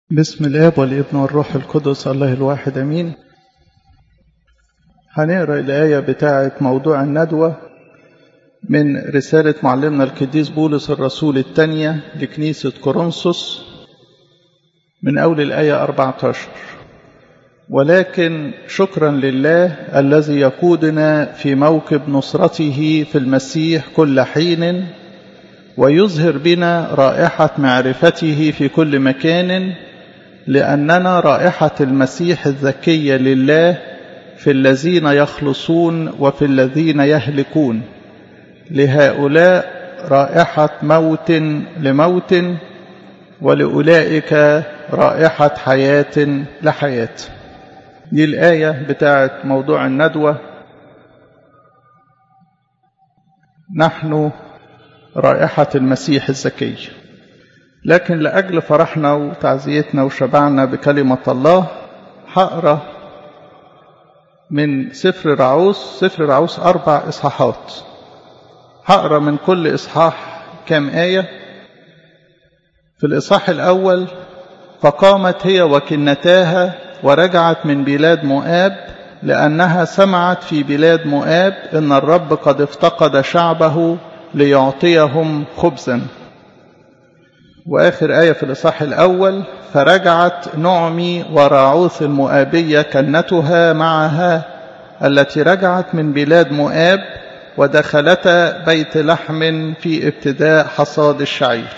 بسم الاب والابن والروح القدس الله الواحد امين هنقرا الايه بتاعه موضوع الندوه من رساله معلمنا القديس بولس الرسول الثانيه لكنيسه كورنثوس من اول الايه 14 ولكن شكرا لله الذي يقودنا في موكب نصرته في المسيح كل حين ويظهر بنا رائحه معرفته في كل مكان لأننا رائحة المسيح الذكية لله في الذين يخلصون وفي الذين يهلكون لهؤلاء رائحة موت لموت ولأولئك رائحة حياة لحياة دي الآية بتاعت موضوع الندوة نحن رائحة المسيح الذكي لكن لأجل فرحنا وتعزيتنا وشبعنا بكلمة الله هقرا من سفر رعوس سفر رعوس أربع إصحاحات هقرا من كل إصحاح كام آية في الإصحاح الأول فقامت هي وكنتاها ورجعت من بلاد مؤاب لأنها سمعت في بلاد مؤاب إن الرب قد افتقد شعبه ليعطيهم خبزا وآخر آية في الإصحاح الأول فرجعت نعمي وراعوث المؤابية كنتها معها التي رجعت من بلاد مؤاب ودخلتا بيت لحم في ابتداء حصاد الشعير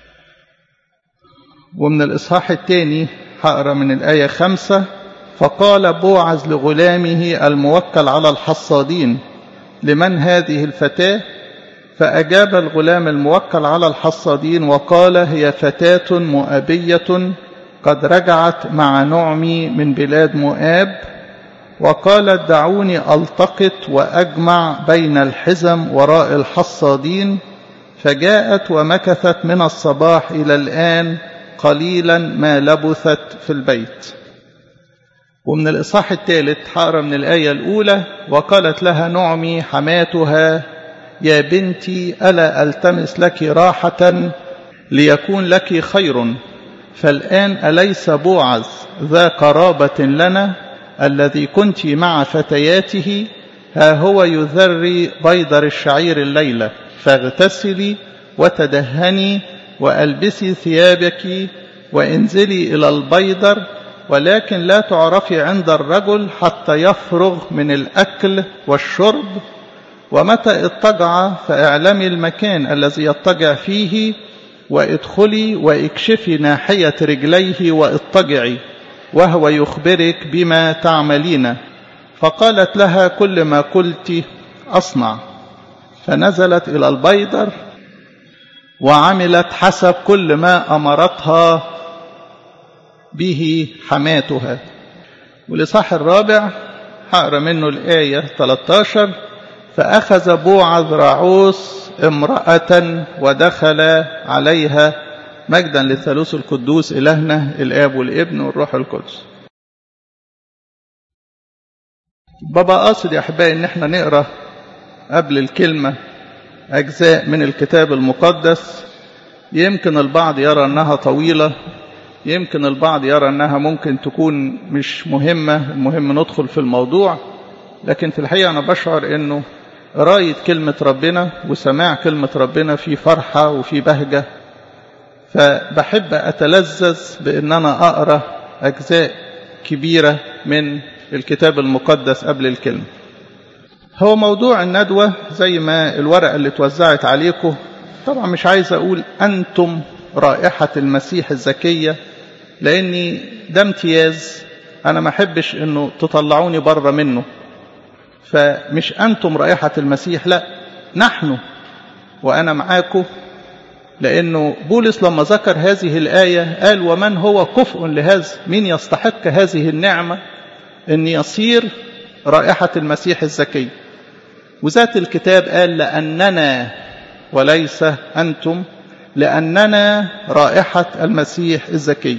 ومن الإصحاح الثاني هقرا من الآية خمسة فقال بوعز لغلامه الموكل على الحصادين لمن هذه الفتاة فأجاب الغلام الموكل على الحصادين وقال هي فتاة مؤابية قد رجعت مع نعمي من بلاد مؤاب وقالت دعوني ألتقط وأجمع بين الحزم وراء الحصادين فجاءت ومكثت من الصباح إلى الآن قليلا ما لبثت في البيت ومن الإصحاح الثالث حارة من الآية الأولى وقالت لها نعمي حماتها يا بنتي ألا ألتمس لك راحة ليكون لك خير فالآن أليس بوعز ذا قرابة لنا الذي كنت مع فتياته ها هو يذري بيضر الشعير الليلة فاغتسلي وتدهني وألبسي ثيابك وانزلي إلى البيضر ولكن لا تعرفي عند الرجل حتى يفرغ من الأكل والشرب ومتى اضطجع فاعلمي المكان الذي يضطجع فيه وادخلي واكشفي ناحية رجليه واضطجعي وهو يخبرك بما تعملين فقالت لها كل ما قلت أصنع فنزلت إلى البيدر وعملت حسب كل ما أمرتها به حماتها والإصحاح الرابع هقرا منه الآية 13 فأخذ بوعز راعوس امرأة ودخل عليها مجدا للثالوث القدوس إلهنا الآب والابن والروح القدس بابا قاصد يا أحبائي إن احنا نقرأ قبل الكلمة أجزاء من الكتاب المقدس يمكن البعض يرى أنها طويلة يمكن البعض يرى أنها ممكن تكون مش مهمة المهم ندخل في الموضوع لكن في الحقيقة أنا بشعر أنه قراية كلمة ربنا وسماع كلمة ربنا في فرحة وفي بهجة فبحب أتلذذ بأن أنا أقرأ أجزاء كبيرة من الكتاب المقدس قبل الكلمة هو موضوع الندوة زي ما الورقة اللي توزعت عليكم طبعا مش عايز أقول أنتم رائحة المسيح الزكية لأني ده امتياز أنا ما أحبش أنه تطلعوني بره منه فمش أنتم رائحة المسيح لا نحن وأنا معاكم لأنه بولس لما ذكر هذه الآية قال ومن هو كفء لهذا من يستحق هذه النعمة أن يصير رائحة المسيح الزكي وذات الكتاب قال لأننا وليس أنتم لأننا رائحة المسيح الزكي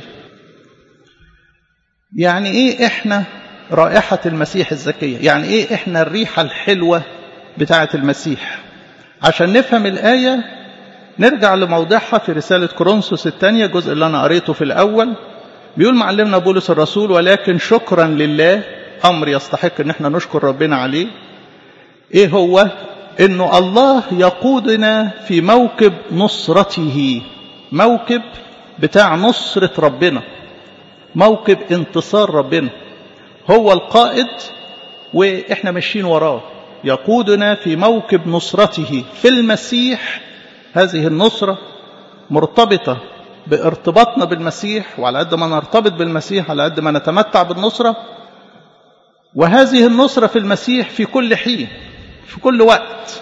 يعني إيه إحنا رائحة المسيح الزكية يعني إيه إحنا الريحة الحلوة بتاعة المسيح عشان نفهم الآية نرجع لموضعها في رسالة كورنثوس الثانية الجزء اللي أنا قريته في الأول بيقول معلمنا بولس الرسول ولكن شكرا لله أمر يستحق ان احنا نشكر ربنا عليه ايه هو انه الله يقودنا في موكب نصرته موكب بتاع نصرة ربنا موكب انتصار ربنا هو القائد واحنا ماشيين وراه يقودنا في موكب نصرته في المسيح هذه النصرة مرتبطة بارتباطنا بالمسيح وعلى قد ما نرتبط بالمسيح على قد ما نتمتع بالنصرة وهذه النصرة في المسيح في كل حين في كل وقت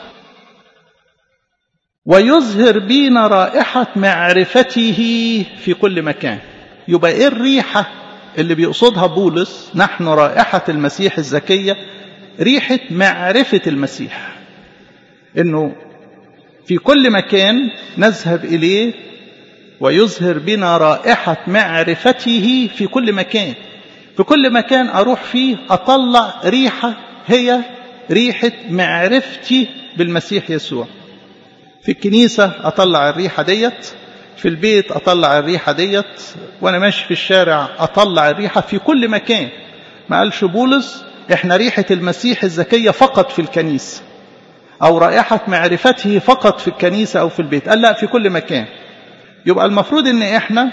ويظهر بينا رائحة معرفته في كل مكان يبقى ايه الريحة اللي بيقصدها بولس نحن رائحة المسيح الزكية ريحة معرفة المسيح انه في كل مكان نذهب اليه ويظهر بنا رائحة معرفته في كل مكان في كل مكان اروح فيه اطلع ريحة هي ريحة معرفتي بالمسيح يسوع في الكنيسة أطلع الريحة ديت في البيت أطلع الريحة ديت وأنا ماشي في الشارع أطلع الريحة في كل مكان ما قالش بولس إحنا ريحة المسيح الزكية فقط في الكنيسة أو رائحة معرفته فقط في الكنيسة أو في البيت قال لا في كل مكان يبقى المفروض إن إحنا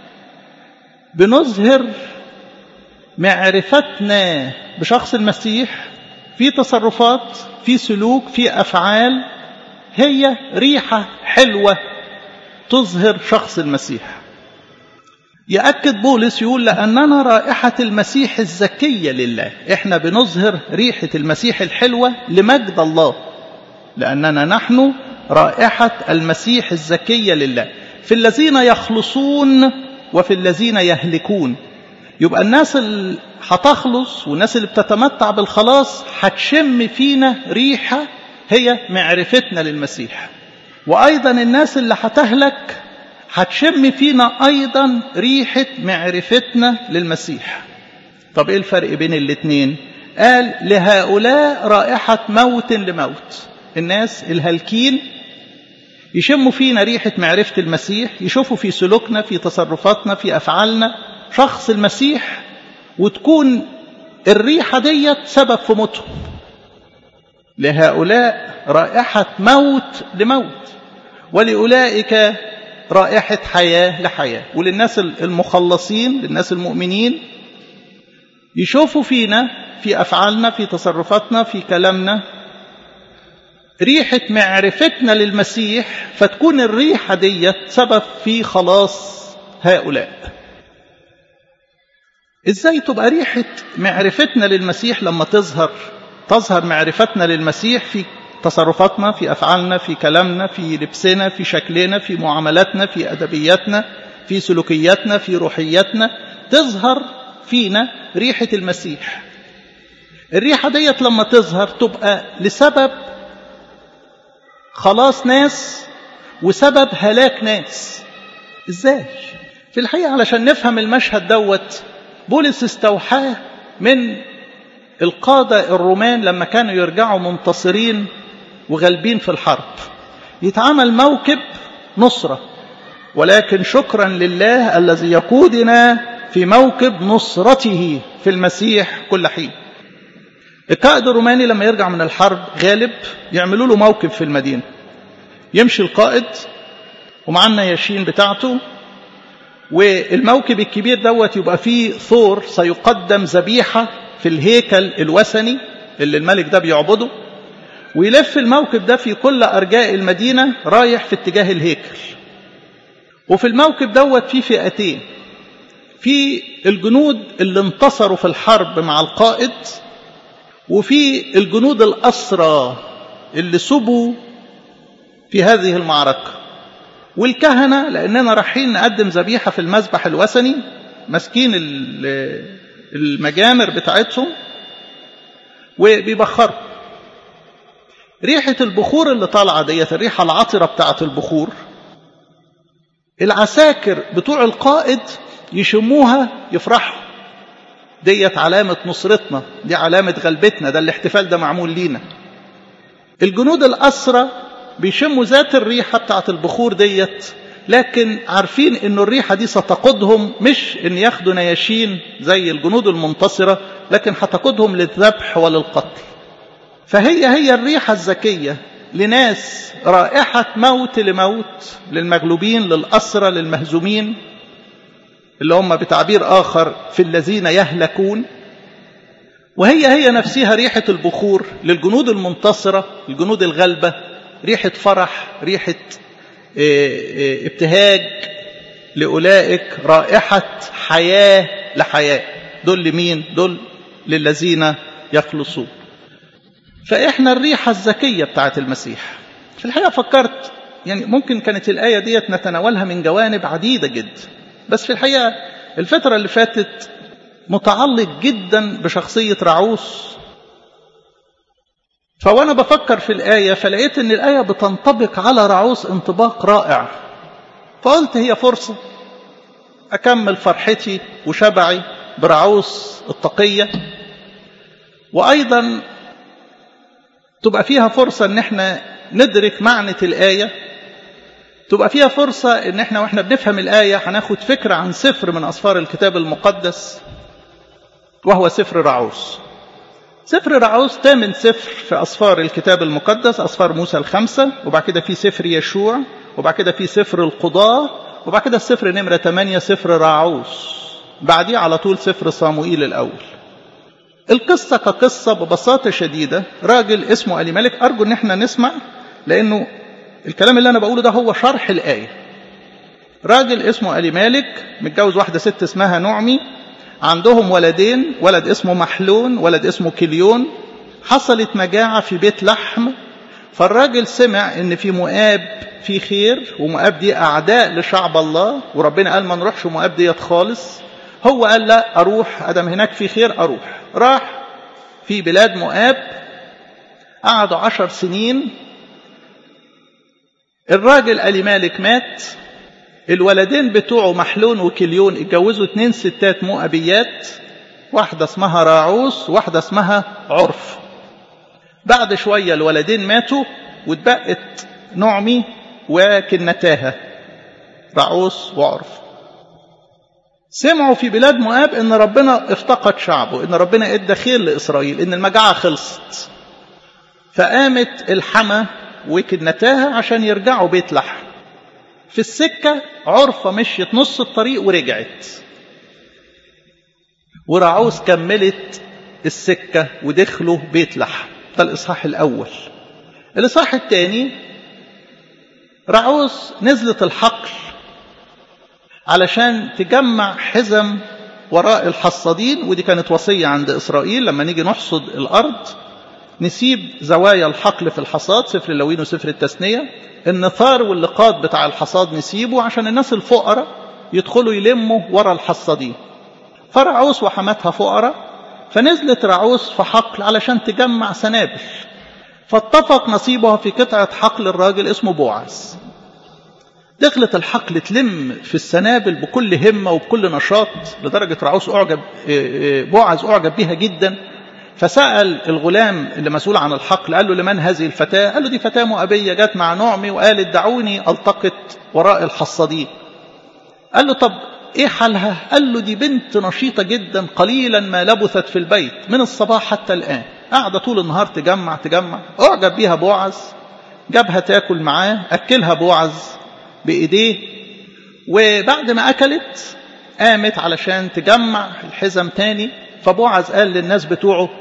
بنظهر معرفتنا بشخص المسيح في تصرفات في سلوك في أفعال هي ريحة حلوة تظهر شخص المسيح يأكد بولس يقول لأننا رائحة المسيح الزكية لله إحنا بنظهر ريحة المسيح الحلوة لمجد الله لأننا نحن رائحة المسيح الزكية لله في الذين يخلصون وفي الذين يهلكون يبقى الناس اللي هتخلص والناس اللي بتتمتع بالخلاص هتشم فينا ريحة هي معرفتنا للمسيح وأيضا الناس اللي هتهلك هتشم فينا أيضا ريحة معرفتنا للمسيح طب إيه الفرق بين الاتنين قال لهؤلاء رائحة موت لموت الناس الهالكين يشموا فينا ريحة معرفة المسيح يشوفوا في سلوكنا في تصرفاتنا في أفعالنا شخص المسيح وتكون الريحة ديت سبب في موتهم لهؤلاء رائحة موت لموت ولأولئك رائحة حياة لحياة وللناس المخلصين للناس المؤمنين يشوفوا فينا في أفعالنا في تصرفاتنا في كلامنا ريحة معرفتنا للمسيح فتكون الريحة ديت سبب في خلاص هؤلاء ازاي تبقى ريحة معرفتنا للمسيح لما تظهر تظهر معرفتنا للمسيح في تصرفاتنا في أفعالنا في كلامنا في لبسنا في شكلنا في معاملاتنا في أدبياتنا في سلوكياتنا في روحياتنا تظهر فينا ريحة المسيح الريحة ديت لما تظهر تبقى لسبب خلاص ناس وسبب هلاك ناس ازاي في الحقيقة علشان نفهم المشهد دوت بولس استوحاه من القادة الرومان لما كانوا يرجعوا منتصرين وغالبين في الحرب يتعمل موكب نصرة ولكن شكرا لله الذي يقودنا في موكب نصرته في المسيح كل حين القائد الروماني لما يرجع من الحرب غالب يعملوا له موكب في المدينة يمشي القائد ومع النياشين بتاعته والموكب الكبير دوت يبقى فيه ثور سيقدم ذبيحة في الهيكل الوثني اللي الملك ده بيعبده ويلف الموكب ده في كل أرجاء المدينة رايح في اتجاه الهيكل وفي الموكب دوت في فئتين في الجنود اللي انتصروا في الحرب مع القائد وفي الجنود الأسرى اللي سبوا في هذه المعركة والكهنة لأننا رايحين نقدم ذبيحة في المذبح الوثني ماسكين المجامر بتاعتهم وبيبخروا ريحة البخور اللي طالعة ديت الريحة العطرة بتاعة البخور العساكر بتوع القائد يشموها يفرحوا ديت علامة نصرتنا دي علامة غلبتنا ده الاحتفال ده معمول لينا الجنود الأسرى بيشموا ذات الريحة بتاعة البخور ديت لكن عارفين ان الريحة دي ستقودهم مش ان ياخدوا نياشين زي الجنود المنتصرة لكن هتقودهم للذبح وللقتل فهي هي الريحة الذكية لناس رائحة موت لموت للمغلوبين للأسرى للمهزومين اللي هم بتعبير آخر في الذين يهلكون وهي هي نفسها ريحة البخور للجنود المنتصرة الجنود الغلبة ريحة فرح ريحة ابتهاج لأولئك رائحة حياة لحياة دول لمين دول للذين يخلصون فإحنا الريحة الذكية بتاعت المسيح في الحقيقة فكرت يعني ممكن كانت الآية ديت نتناولها من جوانب عديدة جدا بس في الحقيقة الفترة اللي فاتت متعلق جدا بشخصية رعوس فوانا بفكر في الآية فلقيت ان الآية بتنطبق على رعوس انطباق رائع فقلت هي فرصة أكمل فرحتي وشبعي برعوس التقية وأيضا تبقى فيها فرصة ان احنا ندرك معنى الآية تبقى فيها فرصة ان احنا واحنا بنفهم الآية هناخد فكرة عن سفر من أسفار الكتاب المقدس وهو سفر رعوس سفر رعوس تامن سفر في أسفار الكتاب المقدس أسفار موسى الخمسة وبعد كده في سفر يشوع وبعد كده في سفر القضاة وبعد كده السفر نمرة 8 سفر رعوس بعديه على طول سفر صاموئيل الأول القصة كقصة ببساطة شديدة راجل اسمه ألي ملك أرجو إن احنا نسمع لأنه الكلام اللي أنا بقوله ده هو شرح الآية راجل اسمه ألي مالك متجوز واحدة ست اسمها نعمي عندهم ولدين ولد اسمه محلون ولد اسمه كليون حصلت مجاعة في بيت لحم فالراجل سمع ان في مؤاب في خير ومؤاب دي اعداء لشعب الله وربنا قال ما نروحش مؤاب ديت خالص هو قال لا اروح ادم هناك في خير اروح راح في بلاد مؤاب قعدوا عشر سنين الراجل ألي مالك مات الولدين بتوعه محلون وكليون اتجوزوا اتنين ستات مؤبيات واحدة اسمها راعوس واحدة اسمها عرف بعد شوية الولدين ماتوا واتبقت نعمي وكنتاها راعوس وعرف سمعوا في بلاد مؤاب ان ربنا افتقد شعبه ان ربنا ادى خير لاسرائيل ان المجاعة خلصت فقامت الحما وكنتاها عشان يرجعوا بيت لحم في السكة عرفة مشيت نص الطريق ورجعت ورعوس كملت السكة ودخلوا بيت لحم ده الإصحاح الأول الإصحاح الثاني رعوس نزلت الحقل علشان تجمع حزم وراء الحصادين ودي كانت وصية عند إسرائيل لما نيجي نحصد الأرض نسيب زوايا الحقل في الحصاد سفر اللوين وسفر التثنية النثار واللقاط بتاع الحصاد نسيبه عشان الناس الفقراء يدخلوا يلموا ورا الحصادين فرعوس وحماتها فقراء فنزلت رعوس في حقل علشان تجمع سنابل فاتفق نصيبها في قطعة حقل الراجل اسمه بوعز دخلت الحقل تلم في السنابل بكل همة وبكل نشاط لدرجة رعوس أعجب بوعز أعجب بها جدا فسأل الغلام اللي مسؤول عن الحقل قال له لمن هذه الفتاة قال له دي فتاة مؤبية جت مع نعمي وقالت دعوني ألتقط وراء الحصادين قال له طب ايه حالها قال له دي بنت نشيطة جدا قليلا ما لبثت في البيت من الصباح حتى الآن قاعدة طول النهار تجمع تجمع اعجب بيها بوعز جابها تاكل معاه أكلها بوعز بإيديه وبعد ما أكلت قامت علشان تجمع الحزم تاني فبوعز قال للناس بتوعه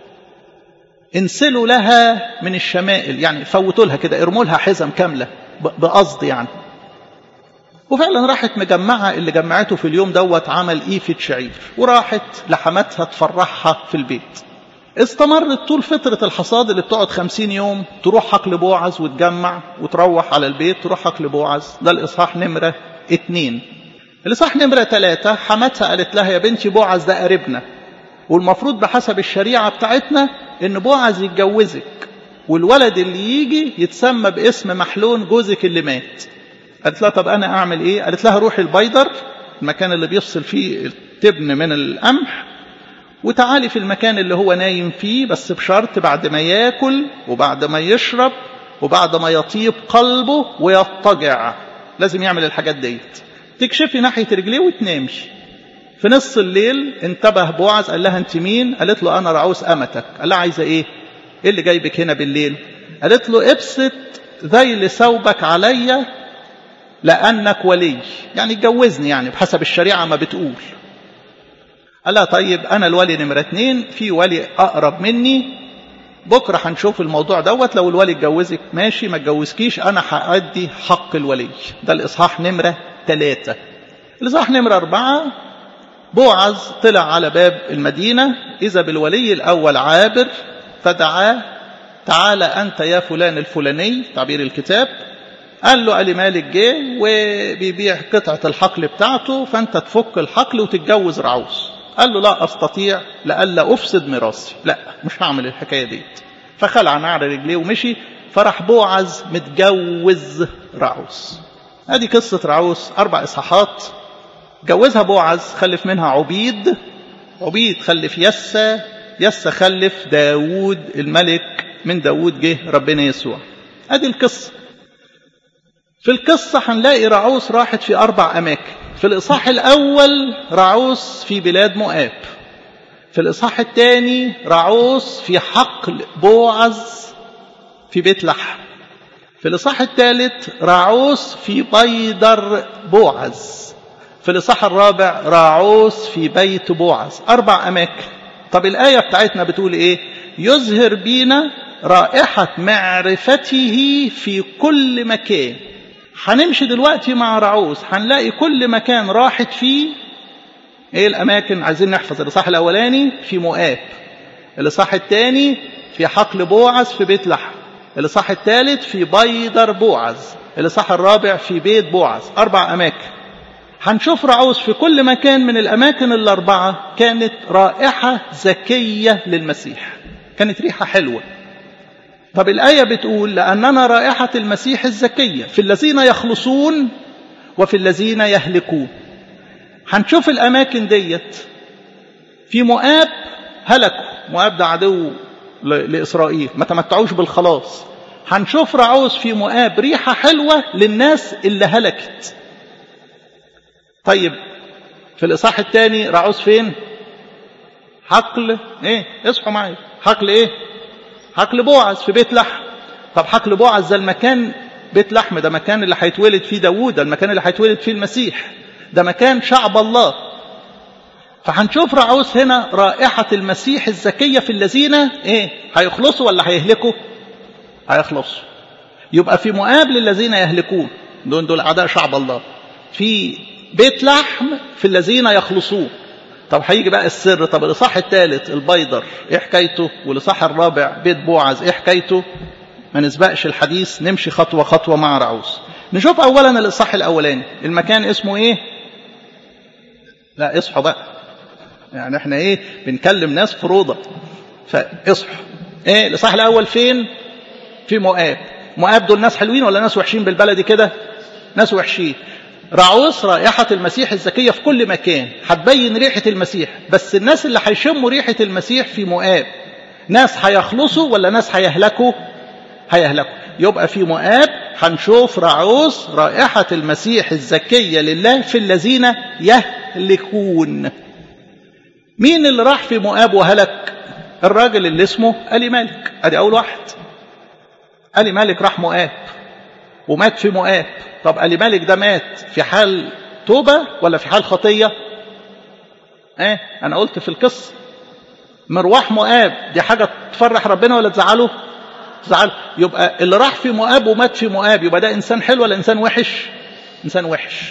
انسلوا لها من الشمائل يعني فوتوا لها كده ارموا لها حزم كاملة بقصد يعني وفعلا راحت مجمعة اللي جمعته في اليوم دوت عمل إيفة شعير وراحت لحماتها تفرحها في البيت استمرت طول فترة الحصاد اللي بتقعد خمسين يوم تروح حقل بوعز وتجمع وتروح على البيت تروح حقل بوعز ده الإصحاح نمرة اتنين الإصحاح نمرة ثلاثة حماتها قالت لها يا بنتي بوعز ده قريبنا والمفروض بحسب الشريعة بتاعتنا إن بوعز يتجوزك والولد اللي يجي يتسمى باسم محلون جوزك اللي مات قالت لها طب أنا أعمل إيه قالت لها روحي البيدر المكان اللي بيفصل فيه التبن من القمح وتعالي في المكان اللي هو نايم فيه بس بشرط بعد ما ياكل وبعد ما يشرب وبعد ما يطيب قلبه ويضطجع لازم يعمل الحاجات ديت تكشفي ناحية رجليه وتنامي في نص الليل انتبه بوعز قال لها انت مين قالت له انا رعوس امتك قال لها عايزه ايه ايه اللي جايبك هنا بالليل قالت له ابسط ذيل ثوبك عليا لانك ولي يعني اتجوزني يعني بحسب الشريعه ما بتقول قال لها طيب انا الولي نمره اتنين في ولي اقرب مني بكره هنشوف الموضوع دوت لو الولي اتجوزك ماشي ما اتجوزكيش انا هادي حق الولي ده الاصحاح نمره ثلاثه الاصحاح نمره اربعه بوعز طلع على باب المدينة إذا بالولي الأول عابر فدعاه تعالى أنت يا فلان الفلاني تعبير الكتاب قال له ألي مالك جه وبيبيع قطعة الحقل بتاعته فأنت تفك الحقل وتتجوز رعوس قال له لا أستطيع لألا أفسد ميراثي لا مش هعمل الحكاية دي فخلع نعر رجليه ومشي فراح بوعز متجوز رعوس هذه قصة رعوس أربع إصحاحات جوزها بوعز خلف منها عبيد عبيد خلف يسى يسى خلف داود الملك من داود جه ربنا يسوع ادي القصة في القصة هنلاقي رعوس راحت في أربع أماكن في الإصحاح الأول رعوس في بلاد مؤاب في الإصحاح الثاني رعوس في حقل بوعز في بيت لحم في الإصحاح الثالث رعوس في بيدر بوعز في الإصحاح الرابع راعوس في بيت بوعز أربع أماكن طب الآية بتاعتنا بتقول إيه يظهر بينا رائحة معرفته في كل مكان هنمشي دلوقتي مع رعوس هنلاقي كل مكان راحت فيه ايه الاماكن عايزين نحفظ الاصحاح الاولاني في مؤاب الاصحاح الثاني في حقل بوعز في بيت لحم الاصحاح الثالث في بيدر بوعز الاصحاح الرابع في بيت بوعز اربع اماكن هنشوف رعوس في كل مكان من الأماكن الأربعة كانت رائحة زكية للمسيح كانت ريحة حلوة طب الآية بتقول لأننا رائحة المسيح الزكية في الذين يخلصون وفي الذين يهلكون هنشوف الأماكن ديت في مؤاب هلكوا مؤاب ده عدو لإسرائيل ما تمتعوش بالخلاص هنشوف رعوس في مؤاب ريحة حلوة للناس اللي هلكت طيب في الإصحاح الثاني رعوس فين حقل ايه اصحوا معايا حقل ايه حقل بوعز في بيت لحم طب حقل بوعز ده المكان بيت لحم ده مكان اللي هيتولد فيه داوود ده المكان اللي هيتولد فيه المسيح ده مكان شعب الله فهنشوف رعوس هنا رائحة المسيح الزكية في الذين ايه هيخلصوا ولا هيهلكوا هيخلصوا يبقى في مؤاب للذين يهلكون دول دول أعداء شعب الله في بيت لحم في الذين يخلصون طب هيجي بقى السر طب الاصحاح الثالث البيضر ايه حكايته والاصحاح الرابع بيت بوعز ايه حكايته ما نسبقش الحديث نمشي خطوه خطوه مع رعوس نشوف اولا الاصحاح الاولاني المكان اسمه ايه لا اصحوا بقى يعني احنا ايه بنكلم ناس فروضه فاصحوا ايه الاصحاح الاول فين في مؤاب مؤاب دول ناس حلوين ولا ناس وحشين بالبلدي كده ناس وحشين رعوس رائحة المسيح الزكية في كل مكان هتبين ريحة المسيح بس الناس اللي هيشموا ريحة المسيح في مؤاب ناس هيخلصوا ولا ناس هيهلكوا هيهلكوا يبقى في مؤاب هنشوف رعوس رائحة المسيح الزكية لله في الذين يهلكون مين اللي راح في مؤاب وهلك الراجل اللي اسمه ألي مالك ادي اول واحد ألي مالك راح مؤاب ومات في مؤاب طب ألي مالك ده مات في حال توبة ولا في حال خطية ايه انا قلت في القصة مروح مؤاب دي حاجة تفرح ربنا ولا تزعله تزعله يبقى اللي راح في مؤاب ومات في مؤاب يبقى ده انسان حلو ولا انسان وحش انسان وحش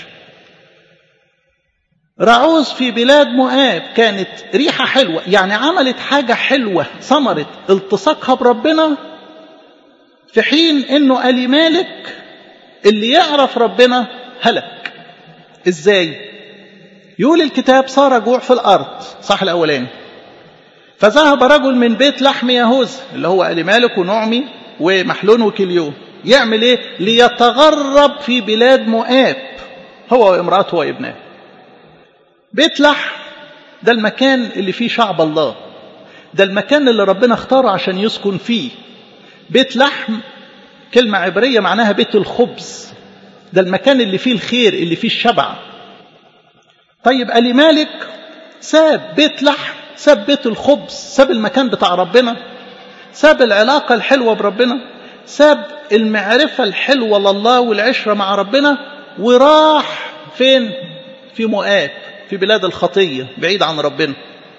رعوز في بلاد مؤاب كانت ريحة حلوة يعني عملت حاجة حلوة ثمرت التصاقها بربنا في حين انه ألي مالك اللي يعرف ربنا هلك ازاي يقول الكتاب صار جوع في الارض صح الاولاني فذهب رجل من بيت لحم يهوذا اللي هو ألي مالك ونعمي ومحلون وكليون يعمل ايه ليتغرب في بلاد مؤاب هو وامراته وابنه بيت لحم ده المكان اللي فيه شعب الله ده المكان اللي ربنا اختاره عشان يسكن فيه بيت لحم كلمة عبرية معناها بيت الخبز ده المكان اللي فيه الخير اللي فيه الشبع طيب ألي مالك ساب بيت لحم ساب بيت الخبز ساب المكان بتاع ربنا ساب العلاقة الحلوة بربنا ساب المعرفة الحلوة لله والعشرة مع ربنا وراح فين في مؤاب في بلاد الخطية بعيد عن ربنا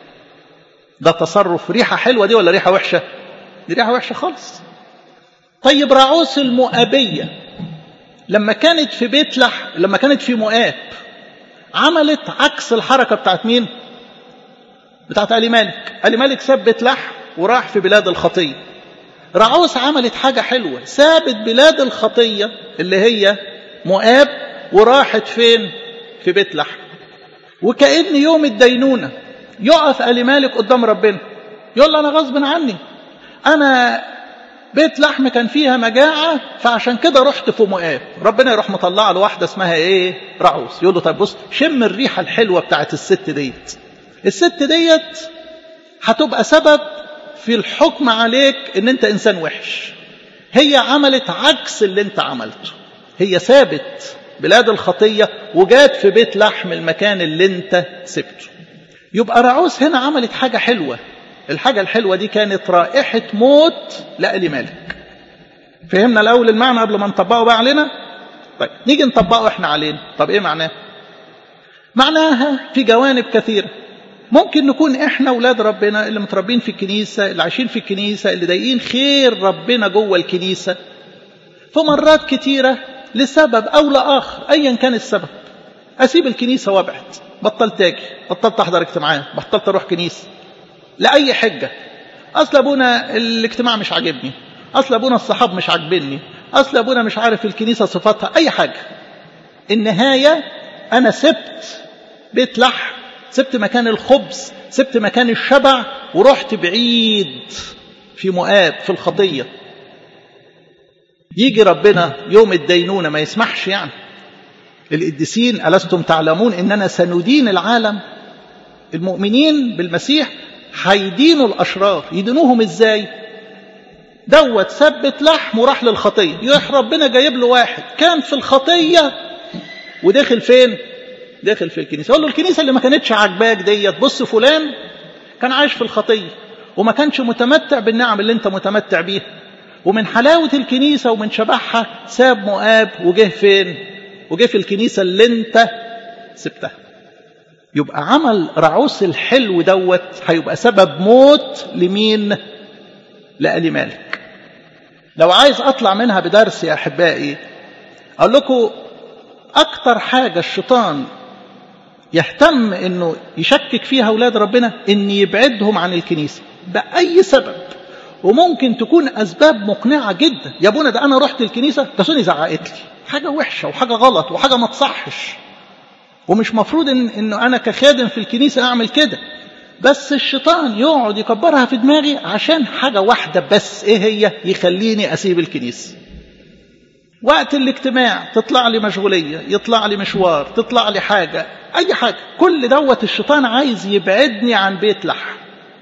ده تصرف ريحة حلوة دي ولا ريحة وحشة دي ريحة وحشة خالص طيب راعوس المؤابية لما كانت في بيت لحم لما كانت في مؤاب عملت عكس الحركة بتاعت مين بتاعت ألي مالك ألي مالك ساب بيت لحم وراح في بلاد الخطية رعوس عملت حاجة حلوة سابت بلاد الخطية اللي هي مؤاب وراحت فين في بيت لحم وكأن يوم الدينونة يقف ألي مالك قدام ربنا يقول له أنا غصب عني أنا بيت لحم كان فيها مجاعة فعشان كده رحت في مؤاب ربنا يروح مطلع له واحدة اسمها ايه رعوس يقول له طيب بص شم الريحة الحلوة بتاعت الست ديت الست ديت هتبقى سبب في الحكم عليك ان انت انسان وحش هي عملت عكس اللي انت عملته هي سابت بلاد الخطية وجات في بيت لحم المكان اللي انت سبته يبقى رعوس هنا عملت حاجة حلوة الحاجة الحلوة دي كانت رائحة موت لألي مالك فهمنا الأول المعنى قبل ما نطبقه بقى علينا طيب نيجي نطبقه احنا علينا طب ايه معناه معناها في جوانب كثيرة ممكن نكون احنا اولاد ربنا اللي متربين في الكنيسة اللي عايشين في الكنيسة اللي ضايقين خير ربنا جوه الكنيسة فمرات كتيرة لسبب او لاخر ايا كان السبب اسيب الكنيسة وابعد بطلت اجي بطلت احضر اجتماعات بطلت اروح كنيسة لأي حجة أصل أبونا الاجتماع مش عاجبني أصل أبونا الصحاب مش عاجبني أصل أبونا مش عارف الكنيسة صفاتها أي حاجة النهاية أنا سبت بيت لحم سبت مكان الخبز سبت مكان الشبع ورحت بعيد في مؤاب في الخطية يجي ربنا يوم الدينونة ما يسمحش يعني القديسين ألستم تعلمون إننا سندين العالم المؤمنين بالمسيح هيدينوا الأشرار يدينوهم إزاي دوت ثبت لحم وراح للخطية يروح ربنا جايب له واحد كان في الخطية وداخل فين داخل في الكنيسة يقول له الكنيسة اللي ما كانتش عاجباك ديت بص فلان كان عايش في الخطية وما كانش متمتع بالنعم اللي انت متمتع بيها ومن حلاوة الكنيسة ومن شبحها ساب مؤاب وجه فين وجه في الكنيسة اللي انت سبتها يبقى عمل رعوس الحلو دوت هيبقى سبب موت لمين لألي مالك لو عايز أطلع منها بدرس يا أحبائي أقول لكم أكتر حاجة الشيطان يهتم أنه يشكك فيها أولاد ربنا أن يبعدهم عن الكنيسة بأي سبب وممكن تكون أسباب مقنعة جدا يا ابونا ده أنا رحت الكنيسة ده سوني زعقت لي حاجة وحشة وحاجة غلط وحاجة ما تصحش ومش مفروض إن إنه أنا كخادم في الكنيسة أعمل كده بس الشيطان يقعد يكبرها في دماغي عشان حاجة واحدة بس إيه هي يخليني أسيب الكنيسة وقت الاجتماع تطلع لي مشغولية يطلع لي مشوار تطلع لي حاجة أي حاجة كل دوت الشيطان عايز يبعدني عن بيت لحم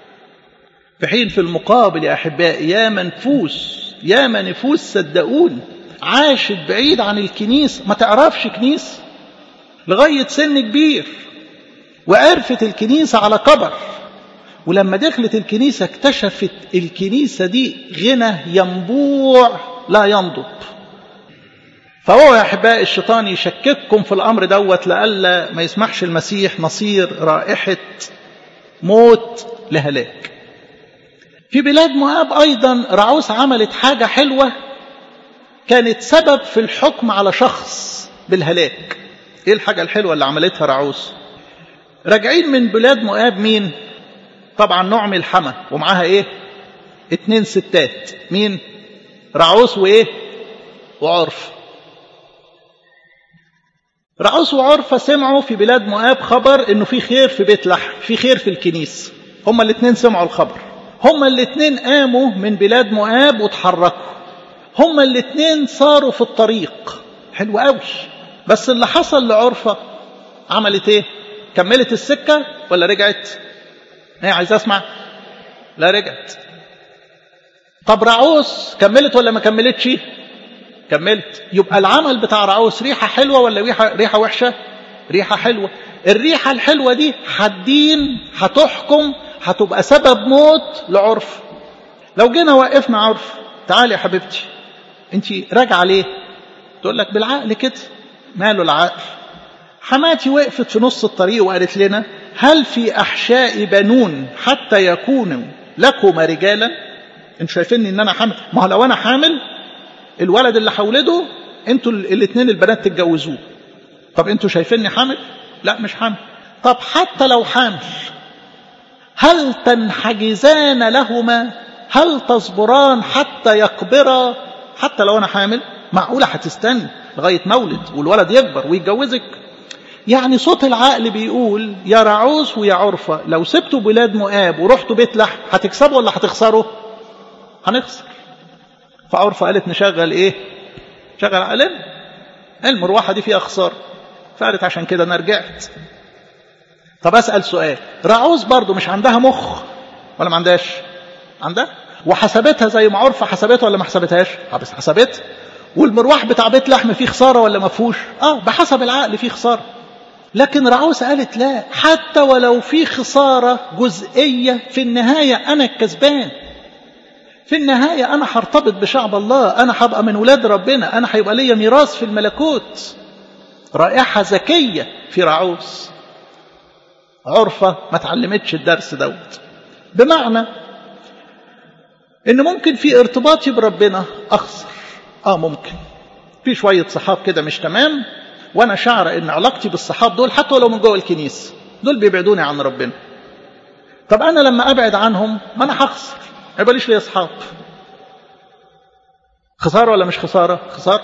في حين في المقابل يا أحبائي يا منفوس يا نفوس صدقوني عاشت بعيد عن الكنيسة ما تعرفش كنيسة لغاية سن كبير وعرفت الكنيسة على كبر ولما دخلت الكنيسة اكتشفت الكنيسة دي غنى ينبوع لا ينضب فهو يا أحبائي الشيطان يشكككم في الأمر دوت لألا ما يسمحش المسيح نصير رائحة موت لهلاك في بلاد مؤاب أيضا رعوس عملت حاجة حلوة كانت سبب في الحكم على شخص بالهلاك ايه الحاجة الحلوة اللي عملتها رعوس راجعين من بلاد مؤاب مين طبعا نعمي الحما ومعاها ايه اتنين ستات مين رعوس وايه وعرف رعوس وعرفة سمعوا في بلاد مؤاب خبر انه في خير في بيت لحم في خير في الكنيسة هما الاثنين سمعوا الخبر هما الاثنين قاموا من بلاد مؤاب وتحركوا هما الاثنين صاروا في الطريق حلو قوي بس اللي حصل لعرفة عملت ايه كملت السكة ولا رجعت هي عايز اسمع لا رجعت طب رعوس كملت ولا ما كملتش كملت يبقى العمل بتاع رعوس ريحة حلوة ولا ريحة, ريحة وحشة ريحة حلوة الريحة الحلوة دي هتدين هتحكم هتبقى سبب موت لعرف لو جينا وقفنا عرف تعالي يا حبيبتي انت راجعة ليه تقول لك بالعقل كده ماله العقل حماتي وقفت في نص الطريق وقالت لنا هل في أحشاء بنون حتى يكونوا لكما رجالا انتوا شايفيني ان انا حامل ما هو لو انا حامل الولد اللي هولده انتوا الاثنين البنات تتجوزوه طب انتوا شايفيني حامل لا مش حامل طب حتى لو حامل هل تنحجزان لهما هل تصبران حتى يكبرا حتى لو انا حامل معقولة هتستني لغاية مولد والولد يكبر ويتجوزك يعني صوت العقل بيقول يا رعوز ويا عرفة لو سبتوا بلاد مؤاب ورحتوا بيت لحم هتكسبوا ولا هتخسروا هنخسر فعرفة قالت نشغل ايه شغل عقلنا المروحة دي فيها خسارة فقالت عشان كده انا رجعت طب اسأل سؤال رعوز برضو مش عندها مخ ولا ما عندهاش عندها وحسبتها زي ما عرفة حسبتها ولا ما حسبتهاش بس حسبتها والمروح بتاع بيت لحم فيه خسارة ولا ما فيهوش اه بحسب العقل فيه خسارة لكن رعوس قالت لا حتى ولو في خسارة جزئية في النهاية أنا الكسبان في النهاية أنا هرتبط بشعب الله أنا هبقى من ولاد ربنا أنا هيبقى ليا ميراث في الملكوت رائحة ذكية في رعوس عرفة ما تعلمتش الدرس دوت بمعنى ان ممكن في ارتباطي بربنا اخسر اه ممكن في شوية صحاب كده مش تمام وانا شعر ان علاقتي بالصحاب دول حتى ولو من جوه الكنيسة دول بيبعدوني عن ربنا طب انا لما ابعد عنهم ما انا هخسر ما يبقاليش لي اصحاب خسارة ولا مش خسارة خسارة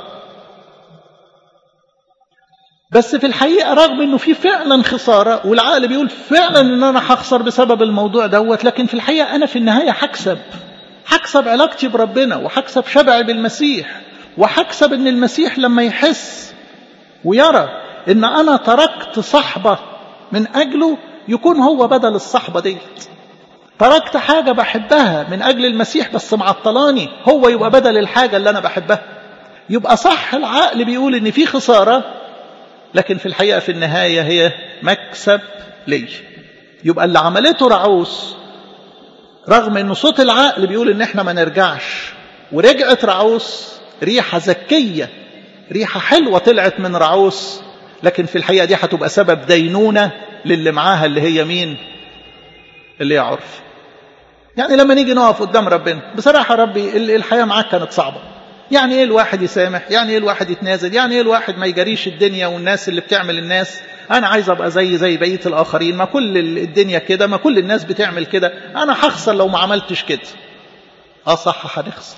بس في الحقيقة رغم انه في فعلا خسارة والعقل بيقول فعلا ان انا هخسر بسبب الموضوع دوت لكن في الحقيقة انا في النهاية هكسب هكسب علاقتي بربنا وهكسب شبعي بالمسيح وهكسب ان المسيح لما يحس ويرى ان انا تركت صحبة من اجله يكون هو بدل الصحبة ديت تركت حاجة بحبها من اجل المسيح بس معطلاني هو يبقى بدل الحاجة اللي انا بحبها يبقى صح العقل بيقول ان في خسارة لكن في الحقيقة في النهاية هي مكسب لي يبقى اللي عملته رعوس رغم ان صوت العقل بيقول ان احنا ما نرجعش ورجعت رعوس ريحة ذكية ريحة حلوة طلعت من رعوس لكن في الحقيقة دي هتبقى سبب دينونة للي معاها اللي هي مين اللي هي عرف يعني لما نيجي نقف قدام ربنا بصراحة ربي الحياة معاك كانت صعبة يعني ايه الواحد يسامح يعني ايه الواحد يتنازل يعني ايه الواحد ما يجريش الدنيا والناس اللي بتعمل الناس انا عايز ابقى زي زي بقيه الاخرين ما كل الدنيا كده ما كل الناس بتعمل كده انا هخسر لو ما عملتش كده اه صح هنخسر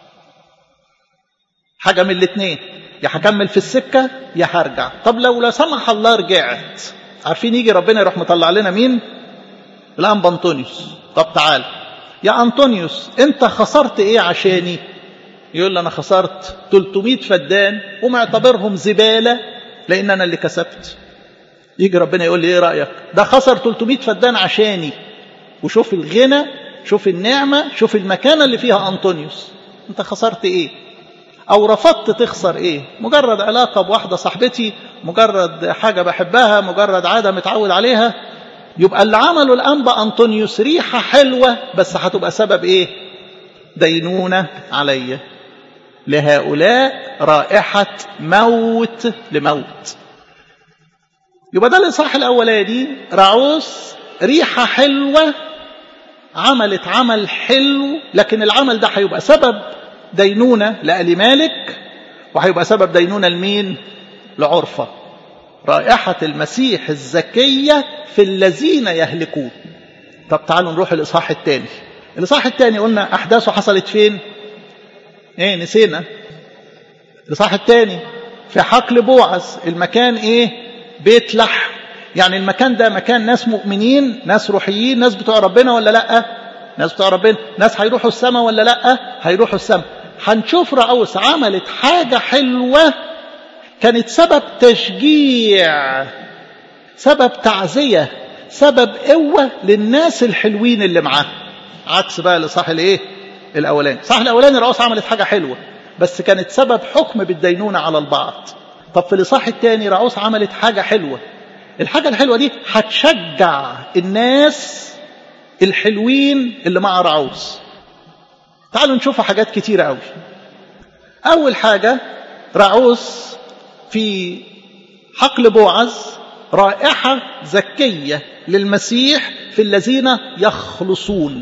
حاجه من الاثنين يا هكمل في السكه يا هرجع طب لو لا سمح الله رجعت عارفين يجي ربنا يروح مطلع لنا مين الانبا انطونيوس طب تعال يا انطونيوس انت خسرت ايه عشاني يقول لي انا خسرت 300 فدان ومعتبرهم زباله لان انا اللي كسبت يجي ربنا يقول لي ايه رايك ده خسر 300 فدان عشاني وشوف الغنى شوف النعمه شوف المكانه اللي فيها انطونيوس انت خسرت ايه او رفضت تخسر ايه مجرد علاقه بواحده صاحبتي مجرد حاجه بحبها مجرد عاده متعود عليها يبقى اللي عمله الانبا انطونيوس ريحه حلوه بس هتبقى سبب ايه دينونه عليا لهؤلاء رائحه موت لموت يبقى ده الاصحاح الاولاني رعوس ريحه حلوه عملت عمل حلو لكن العمل ده هيبقى سبب دينونه لآل مالك وهيبقى سبب دينونه لمين؟ لعرفه رائحه المسيح الزكيه في الذين يهلكون طب تعالوا نروح الاصحاح الثاني الاصحاح الثاني قلنا احداثه حصلت فين؟ ايه نسينا الاصحاح الثاني في حقل بوعز المكان ايه؟ بيت لحم يعني المكان ده مكان ناس مؤمنين ناس روحيين ناس بتوع ربنا ولا لا ناس بتوع ربنا ناس هيروحوا السماء ولا لا هيروحوا السماء هنشوف رعوس عملت حاجة حلوة كانت سبب تشجيع سبب تعزية سبب قوة للناس الحلوين اللي معاه عكس بقى لصاح الايه الاولاني صح الاولاني رعوس عملت حاجة حلوة بس كانت سبب حكم بالدينونة على البعض طب في الإصحاح الثاني رعوس عملت حاجة حلوة الحاجة الحلوة دي هتشجع الناس الحلوين اللي مع رعوس تعالوا نشوف حاجات كتيرة قوي أول حاجة رعوس في حقل بوعز رائحة زكية للمسيح في الذين يخلصون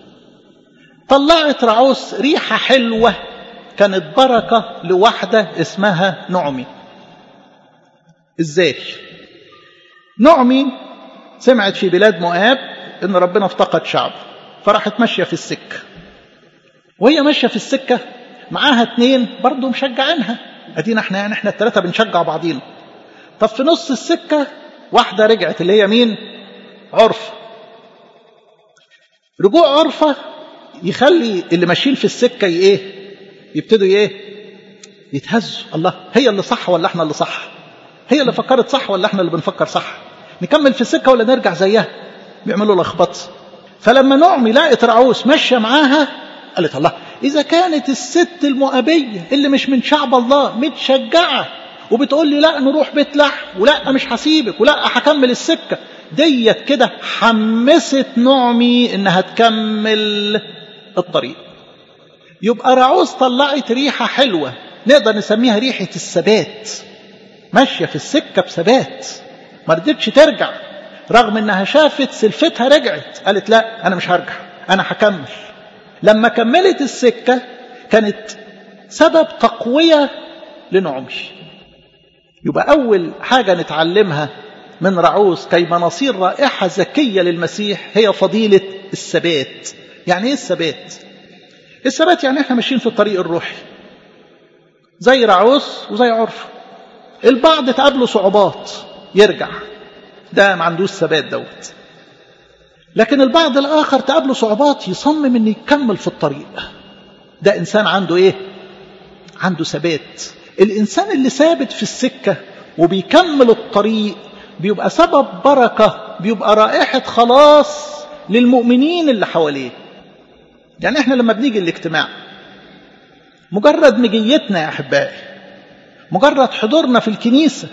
طلعت رعوس ريحة حلوة كانت بركة لواحدة اسمها نعمي ازاي نعمي سمعت في بلاد مؤاب ان ربنا افتقد شعبه فراحت ماشية في السكة وهي ماشية في السكة معاها اتنين برضه مشجعينها ادينا احنا يعني احنا الثلاثة بنشجع بعضينا طب في نص السكة واحدة رجعت اللي هي مين عرفة رجوع عرفة يخلي اللي ماشيين في السكة ايه يبتدوا ايه يتهزوا الله هي اللي صح ولا احنا اللي صح هي اللي فكرت صح ولا احنا اللي بنفكر صح نكمل في السكة ولا نرجع زيها بيعملوا لخبطه فلما نعمي لقت رعوس ماشية معاها قالت الله إذا كانت الست المؤبية اللي مش من شعب الله متشجعة وبتقول لي لا نروح بيت لحم ولا مش هسيبك ولا هكمل السكة ديت كده حمست نعمي انها تكمل الطريق يبقى رعوز طلعت ريحة حلوة نقدر نسميها ريحة الثبات ماشية في السكة بثبات ما رضتش ترجع رغم انها شافت سلفتها رجعت قالت لا انا مش هرجع انا هكمل لما كملت السكة كانت سبب تقوية لنعمي يبقى أول حاجة نتعلمها من رعوس كيما نصير رائحة زكية للمسيح هي فضيلة الثبات يعني ايه الثبات الثبات يعني احنا ماشيين في الطريق الروحي زي رعوس وزي عرف البعض تقابله صعوبات يرجع ده ما عندوش ثبات دوت لكن البعض الآخر تقابله صعوبات يصمم أن يكمل في الطريق ده إنسان عنده إيه؟ عنده ثبات الإنسان اللي ثابت في السكة وبيكمل الطريق بيبقى سبب بركة بيبقى رائحة خلاص للمؤمنين اللي حواليه يعني احنا لما بنيجي الاجتماع مجرد مجيتنا يا أحبائي مجرد حضورنا في الكنيسة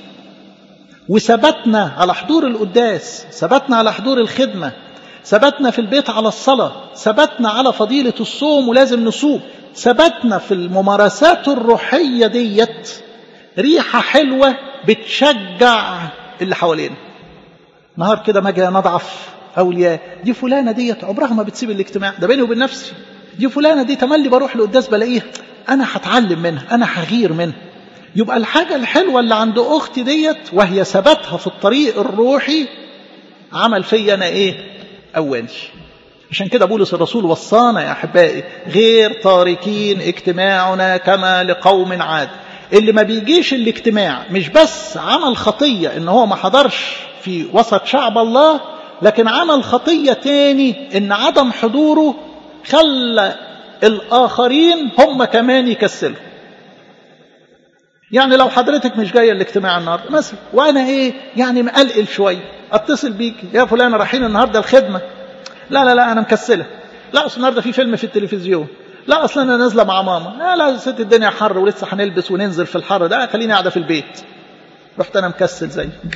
وثبتنا على حضور القداس ثبتنا على حضور الخدمة ثبتنا في البيت على الصلاة ثبتنا على فضيلة الصوم ولازم نصوم ثبتنا في الممارسات الروحية ديت ريحة حلوة بتشجع اللي حوالينا نهار كده ما جاء نضعف أولياء دي فلانة ديت عمرها ما بتسيب الاجتماع ده بيني وبين نفسي دي فلانة دي تملي بروح القداس بلاقيها أنا هتعلم منها أنا هغير منها يبقى الحاجة الحلوة اللي عند أختي ديت وهي ثباتها في الطريق الروحي عمل فيا أنا إيه أولي عشان كده بولس الرسول وصانا يا أحبائي غير تاركين اجتماعنا كما لقوم عاد اللي ما بيجيش الاجتماع مش بس عمل خطية ان هو ما حضرش في وسط شعب الله لكن عمل خطية تاني ان عدم حضوره خلى الآخرين هم كمان يكسلوا يعني لو حضرتك مش جاية الاجتماع النهاردة مثلا وأنا إيه يعني مقلقل شوية أتصل بيك يا فلانة رايحين النهاردة الخدمة لا لا لا أنا مكسلة لا أصل النهاردة في فيلم في التلفزيون لا أصل أنا نازلة مع ماما لا لا ست الدنيا حر ولسه هنلبس وننزل في الحر ده خليني قاعدة في البيت رحت أنا مكسل زيك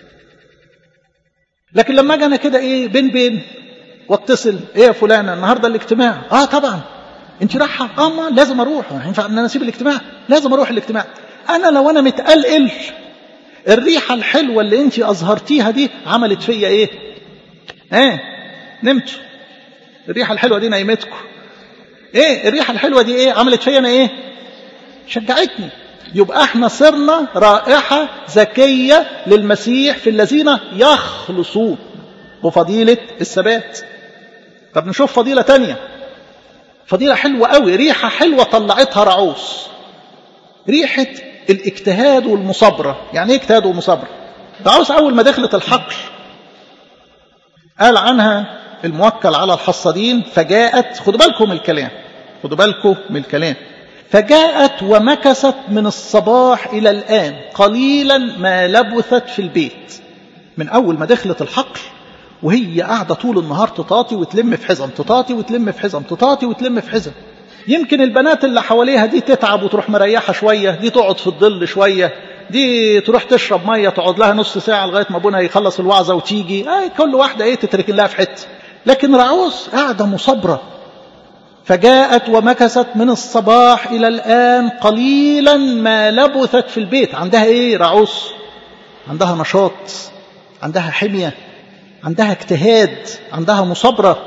لكن لما أجي أنا كده إيه بين بين واتصل إيه يا فلانة النهاردة الاجتماع آه طبعا أنت رايحة آه ما لازم أروح ينفع إن أنا أسيب الاجتماع لازم أروح الاجتماع أنا لو أنا متقلقل الريحة الحلوة اللي أنت أظهرتيها دي عملت فيا إيه؟ إيه؟ نمتوا الريحة الحلوة دي نيمتكم إيه؟ الريحة الحلوة دي إيه؟ عملت فيا أنا إيه؟ شجعتني يبقى احنا صرنا رائحة زكية للمسيح في الذين يخلصون بفضيلة الثبات طب نشوف فضيلة تانية فضيلة حلوة قوي ريحة حلوة طلعتها رعوس ريحة الاجتهاد والمصابرة يعني ايه اجتهاد ومصابرة رعوس أول ما دخلت الحقل قال عنها الموكل على الحصادين فجاءت خدوا بالكم من الكلام خدوا بالكم من الكلام فجاءت ومكثت من الصباح إلى الآن قليلا ما لبثت في البيت من أول ما دخلت الحقل وهي قاعدة طول النهار تطاطي وتلم في حزم تطاطي وتلم في حزم تطاطي وتلم في حزم يمكن البنات اللي حواليها دي تتعب وتروح مريحة شوية دي تقعد في الظل شوية دي تروح تشرب مية تقعد لها نص ساعة لغاية ما ابونا يخلص الوعظة وتيجي آه كل واحدة ايه تترك لها في حتة لكن رعوس قاعدة مصبرة فجاءت ومكثت من الصباح إلى الآن قليلا ما لبثت في البيت عندها ايه رعوس عندها نشاط عندها حمية عندها اجتهاد عندها مصابرة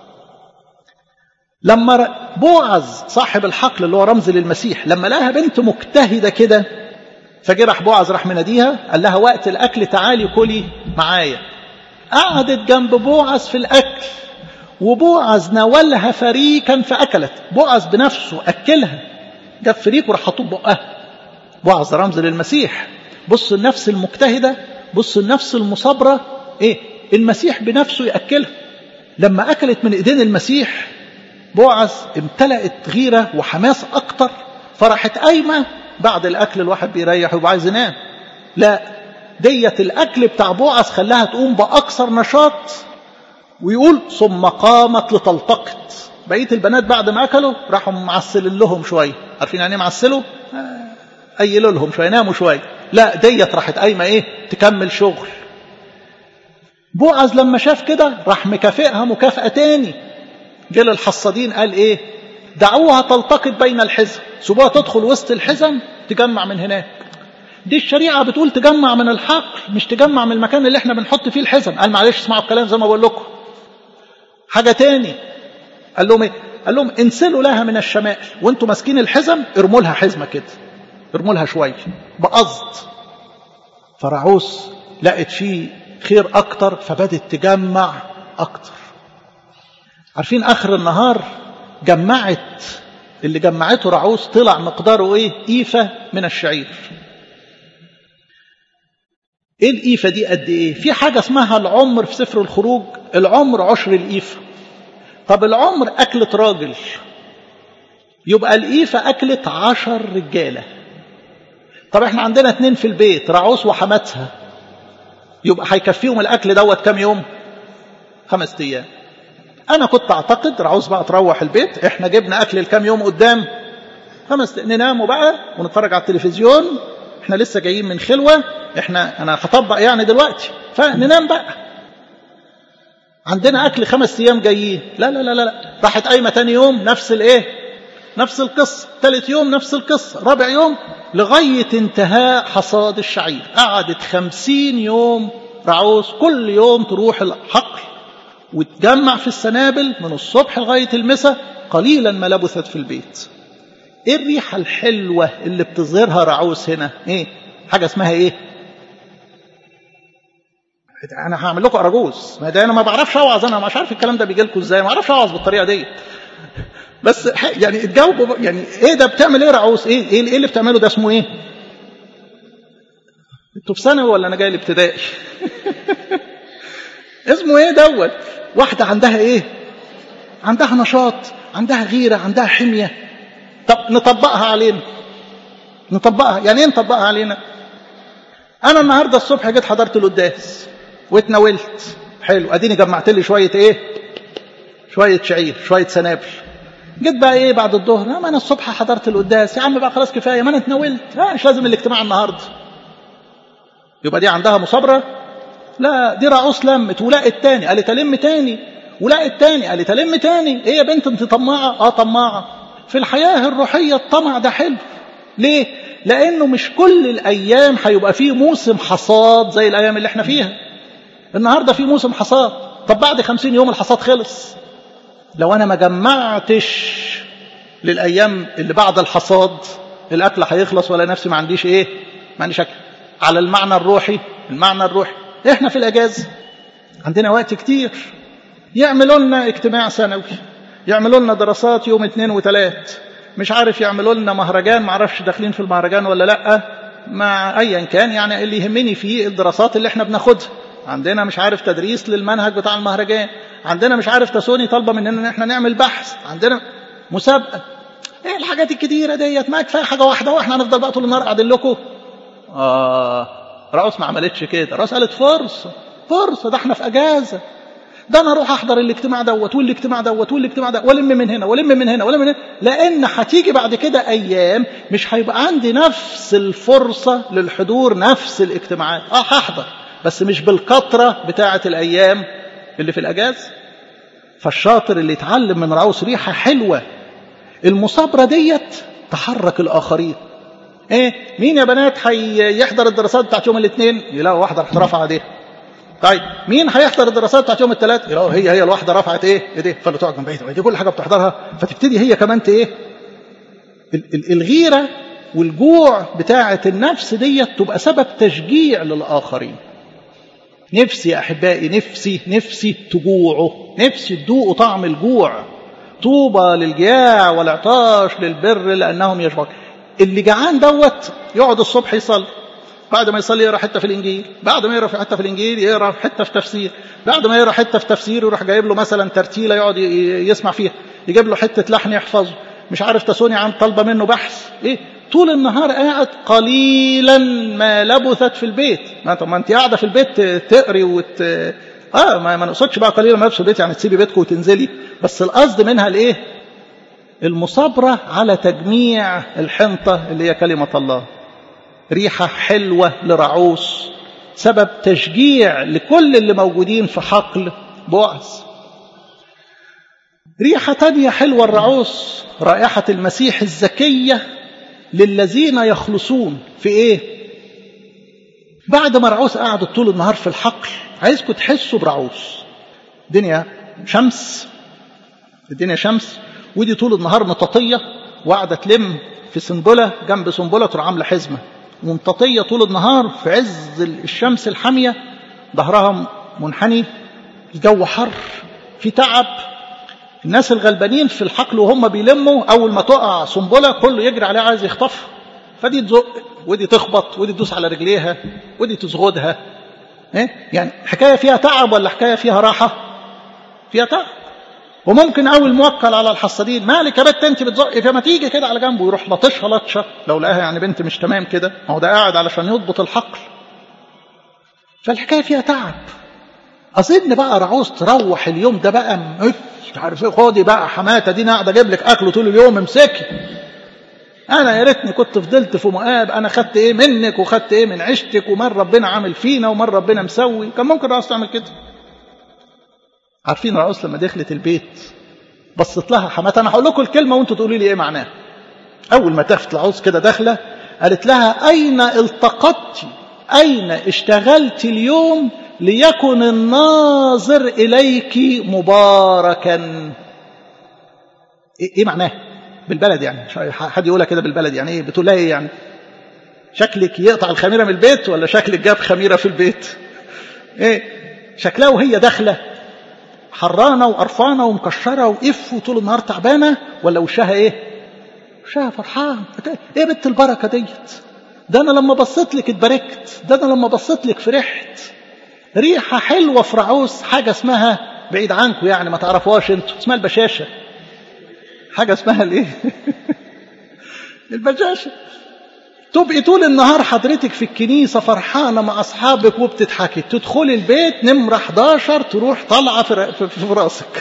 لما بوعز صاحب الحقل اللي هو رمز للمسيح لما لقاها بنت مجتهدة كده فجه راح بوعز راح مناديها قال لها وقت الأكل تعالي كلي معايا قعدت جنب بوعز في الأكل وبوعز ناولها فريكا فأكلت بوعز بنفسه أكلها جاب فريك وراح حطوه بقها بوعز رمز للمسيح بص النفس المجتهدة بص النفس المصابرة ايه المسيح بنفسه يأكلها لما أكلت من إيدين المسيح بوعز امتلأت غيرة وحماس أكتر فرحت قايمة بعد الأكل الواحد بيريح ويبقى عايز ينام لا ديت الأكل بتاع بوعز خلاها تقوم بأكثر نشاط ويقول ثم قامت لتلتقط بقية البنات بعد ما أكلوا راحوا معسلين لهم شوية عارفين يعني ايه معسلوا؟ أيلوا لهم شوية ناموا شوية لا ديت راحت قايمة إيه تكمل شغل بوعز لما شاف كده راح مكافئها مكافأة تاني جه للحصادين قال ايه دعوها تلتقط بين الحزم سيبوها تدخل وسط الحزم تجمع من هناك دي الشريعة بتقول تجمع من الحقل مش تجمع من المكان اللي احنا بنحط فيه الحزم قال معلش اسمعوا الكلام زي ما بقول لكم حاجة تاني قال لهم ايه قال لهم انسلوا لها من الشمال وانتوا ماسكين الحزم ارموا لها حزمة كده ارموا لها شوية بقصد فرعوس لقت فيه خير اكتر فبدت تجمع اكتر عارفين اخر النهار جمعت اللي جمعته رعوس طلع مقداره ايه ايفة من الشعير ايه الايفة دي قد ايه في حاجة اسمها العمر في سفر الخروج العمر عشر الايفة طب العمر اكلة راجل يبقى الايفة اكلة عشر رجالة طب احنا عندنا اتنين في البيت رعوس وحماتها يبقى هيكفيهم الاكل دوت كام يوم خمس ايام انا كنت اعتقد عاوز بقى تروح البيت احنا جبنا اكل الكام يوم قدام خمس نناموا بقى ونتفرج على التلفزيون احنا لسه جايين من خلوه احنا انا هطبق يعني دلوقتي فننام بقى عندنا اكل خمس ايام جايين لا لا لا لا راحت قايمه تاني يوم نفس الايه نفس القصه ثالث يوم نفس القصه رابع يوم لغايه انتهاء حصاد الشعير قعدت خمسين يوم رعوس كل يوم تروح الحقل وتجمع في السنابل من الصبح لغاية المساء قليلا ما لبثت في البيت ايه الريحة الحلوة اللي بتظهرها رعوس هنا ايه حاجة اسمها ايه انا هعمل لكم اراجوز ما ده انا ما بعرفش اوعظ انا مش عارف الكلام ده بيجي لكم ازاي ما اعرفش اوعظ بالطريقه دي بس يعني تجاوبوا يعني ايه ده بتعمل ايه رعوس ايه ايه اللي بتعمله ده اسمه ايه انتوا في ثانوي ولا انا جاي الابتدائي اسمه ايه دوت واحدة عندها ايه عندها نشاط عندها غيرة عندها حمية طب نطبقها علينا نطبقها يعني ايه نطبقها علينا انا النهاردة الصبح جيت حضرت القداس واتناولت حلو اديني جمعت لي شوية ايه شوية شعير شوية سنابل جيت بقى ايه بعد الظهر ما انا الصبح حضرت القداس يا عم بقى خلاص كفايه ما انا اتناولت مش لازم الاجتماع النهارده يبقى دي عندها مصابره لا دي رعوس لمت ولقت تاني قالت الم تاني ولقت تاني قالت الم تاني ايه يا بنت انت طماعه اه طماعه في الحياه الروحيه الطمع ده حلو ليه لانه مش كل الايام هيبقى فيه موسم حصاد زي الايام اللي احنا فيها النهارده في موسم حصاد طب بعد خمسين يوم الحصاد خلص لو انا ما جمعتش للايام اللي بعد الحصاد الاكل هيخلص ولا نفسي ما عنديش ايه ما عنديش اكل على المعنى الروحي المعنى الروحي احنا في الاجازه عندنا وقت كتير يعملوا لنا اجتماع سنوي يعملوا لنا دراسات يوم اثنين وثلاث مش عارف يعملوا لنا مهرجان ما اعرفش داخلين في المهرجان ولا لا مع ايا كان يعني اللي يهمني فيه الدراسات اللي احنا بناخدها عندنا مش عارف تدريس للمنهج بتاع المهرجان عندنا مش عارف تسوني طالبه مننا ان احنا نعمل بحث عندنا مسابقه ايه الحاجات الكتيره ديت ما كفايه حاجه واحده واحنا هنفضل بقى طول النهار قاعدين لكم اه رأس ما عملتش كده رأس قالت فرصة فرصة ده احنا في أجازة ده انا اروح احضر الاجتماع دوت والاجتماع دوت والاجتماع دوت والم من هنا والم من هنا والم من هنا لان هتيجي بعد كده ايام مش هيبقى عندي نفس الفرصه للحضور نفس الاجتماعات اه هحضر بس مش بالكثره بتاعه الايام اللي في الاجازه فالشاطر اللي يتعلم من رعوس ريحه حلوه المصابره ديت تحرك الاخرين ايه مين يا بنات هيحضر الدراسات بتاعت يوم الاثنين يلاقوا واحده راح رافعه ايديها طيب مين هيحضر الدراسات بتاعت يوم الثلاث يلاقوا هي هي الواحده رفعت ايه ايديها فاللي تقعد جنبها دي كل حاجه بتحضرها فتبتدي هي كمان ايه الغيره والجوع بتاعه النفس ديت تبقى سبب تشجيع للاخرين نفسي يا احبائي نفسي نفسي تجوعوا نفسي تذوقوا طعم الجوع طوبى للجياع والعطاش للبر لانهم يشبعون اللي جعان دوت يقعد الصبح يصلي بعد ما يصلي يقرا حته في الانجيل بعد ما يقرا في حته في الانجيل يقرا حته في تفسير بعد ما يقرا حته في تفسير يروح جايب له مثلا ترتيله يقعد يسمع فيها يجيب له حته لحن يحفظه مش عارف تسوني عن طالبه منه بحث ايه طول النهار قاعد قليلا ما لبثت في البيت ما طب ما انت قاعده في البيت تقري وت اه ما, ما نقصدش بقى قليلا ما لبثت في البيت يعني تسيبي بيتك وتنزلي بس القصد منها الايه المصابره على تجميع الحنطه اللي هي كلمه الله ريحة حلوة لرعوس سبب تشجيع لكل اللي موجودين في حقل بوعز ريحة تانية حلوة الرعوس رائحة المسيح الزكية للذين يخلصون في ايه بعد ما رعوس قعدت طول النهار في الحقل عايزكم تحسوا برعوس الدنيا شمس الدنيا شمس ودي طول النهار مطاطية وقاعدة تلم في سنبلة جنب سنبلة تروح عاملة حزمة وممتطية طول النهار في عز الشمس الحامية ظهرها منحني الجو حر في تعب الناس الغلبانين في الحقل وهم بيلموا أول ما تقع سنبلة كله يجري عليها عايز يخطفها فدي تزق ودي تخبط ودي تدوس على رجليها ودي تزغدها إيه؟ يعني حكاية فيها تعب ولا حكاية فيها راحة فيها تعب وممكن اول موكل على الحصادين مالك يا بنت انت بتزقي فما تيجي كده على جنبه ويروح لطشها لطشه لو لقاها يعني بنت مش تمام كده ما هو ده قاعد علشان يضبط الحقل فالحكايه فيها تعب اظن بقى رعوز تروح اليوم ده بقى مش عارف ايه خدي بقى حماته دي قاعده اجيب لك اكل طول اليوم امسكي انا يا ريتني كنت فضلت في مؤاب انا خدت ايه منك وخدت ايه من عيشتك ومن ربنا عامل فينا ومن ربنا مسوي كان ممكن رعوز تعمل كده عارفين رعوس لما دخلت البيت بصت لها حماتها انا هقول لكم الكلمه وانتوا تقولوا لي ايه معناها اول ما دخلت العروس كده داخله قالت لها اين التقطت اين اشتغلت اليوم ليكن الناظر اليك مباركا ايه, إيه معناه بالبلد يعني حد يقولها كده بالبلد يعني ايه بتقول لها ايه يعني شكلك يقطع الخميره من البيت ولا شكلك جاب خميره في البيت ايه شكلها وهي داخله حرانة وقرفانة ومكشرة وقف وطول النهار تعبانة ولا وشها ايه وشها فرحان ايه بنت البركة ديت ده انا لما بصيت لك اتباركت ده انا لما بصيت لك فرحت ريحة حلوة في رعوس حاجة اسمها بعيد عنكم يعني ما تعرفوهاش انتوا اسمها البشاشة حاجة اسمها الايه البشاشة تبقي طول النهار حضرتك في الكنيسة فرحانة مع أصحابك وبتضحكي تدخلي البيت نمرة 11 تروح طالعة في, في, في راسك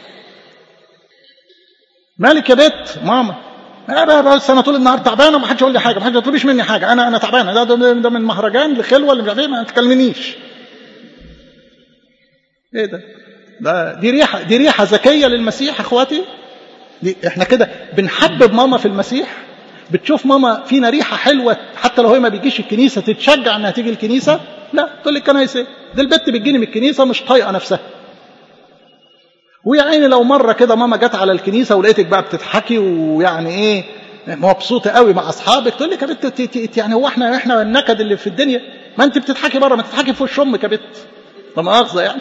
مالك يا بيت ماما بس انا طول النهار تعبانه وما حدش يقول لي حاجه ما حدش يطلبش مني حاجه انا انا تعبانه ده, ده, ده من مهرجان لخلوه اللي مش عارف ايه ما تكلمنيش ايه ده ده دي ريحه دي ريحه ذكيه للمسيح اخواتي دي احنا كده بنحبب ماما في المسيح بتشوف ماما فينا ريحة حلوة حتى لو هي ما بيجيش الكنيسة تتشجع انها تيجي الكنيسة لا تقول لك كنايس ايه ده البت بتجيني من الكنيسة مش طايقة نفسها ويا عيني لو مرة كده ماما جت على الكنيسة ولقيتك بقى بتضحكي ويعني ايه مبسوطة قوي مع اصحابك تقول لك يا بت يعني هو احنا احنا النكد اللي في الدنيا ما انت بتضحكي بره ما تضحكي في وش امك يا بت لا مؤاخذة يعني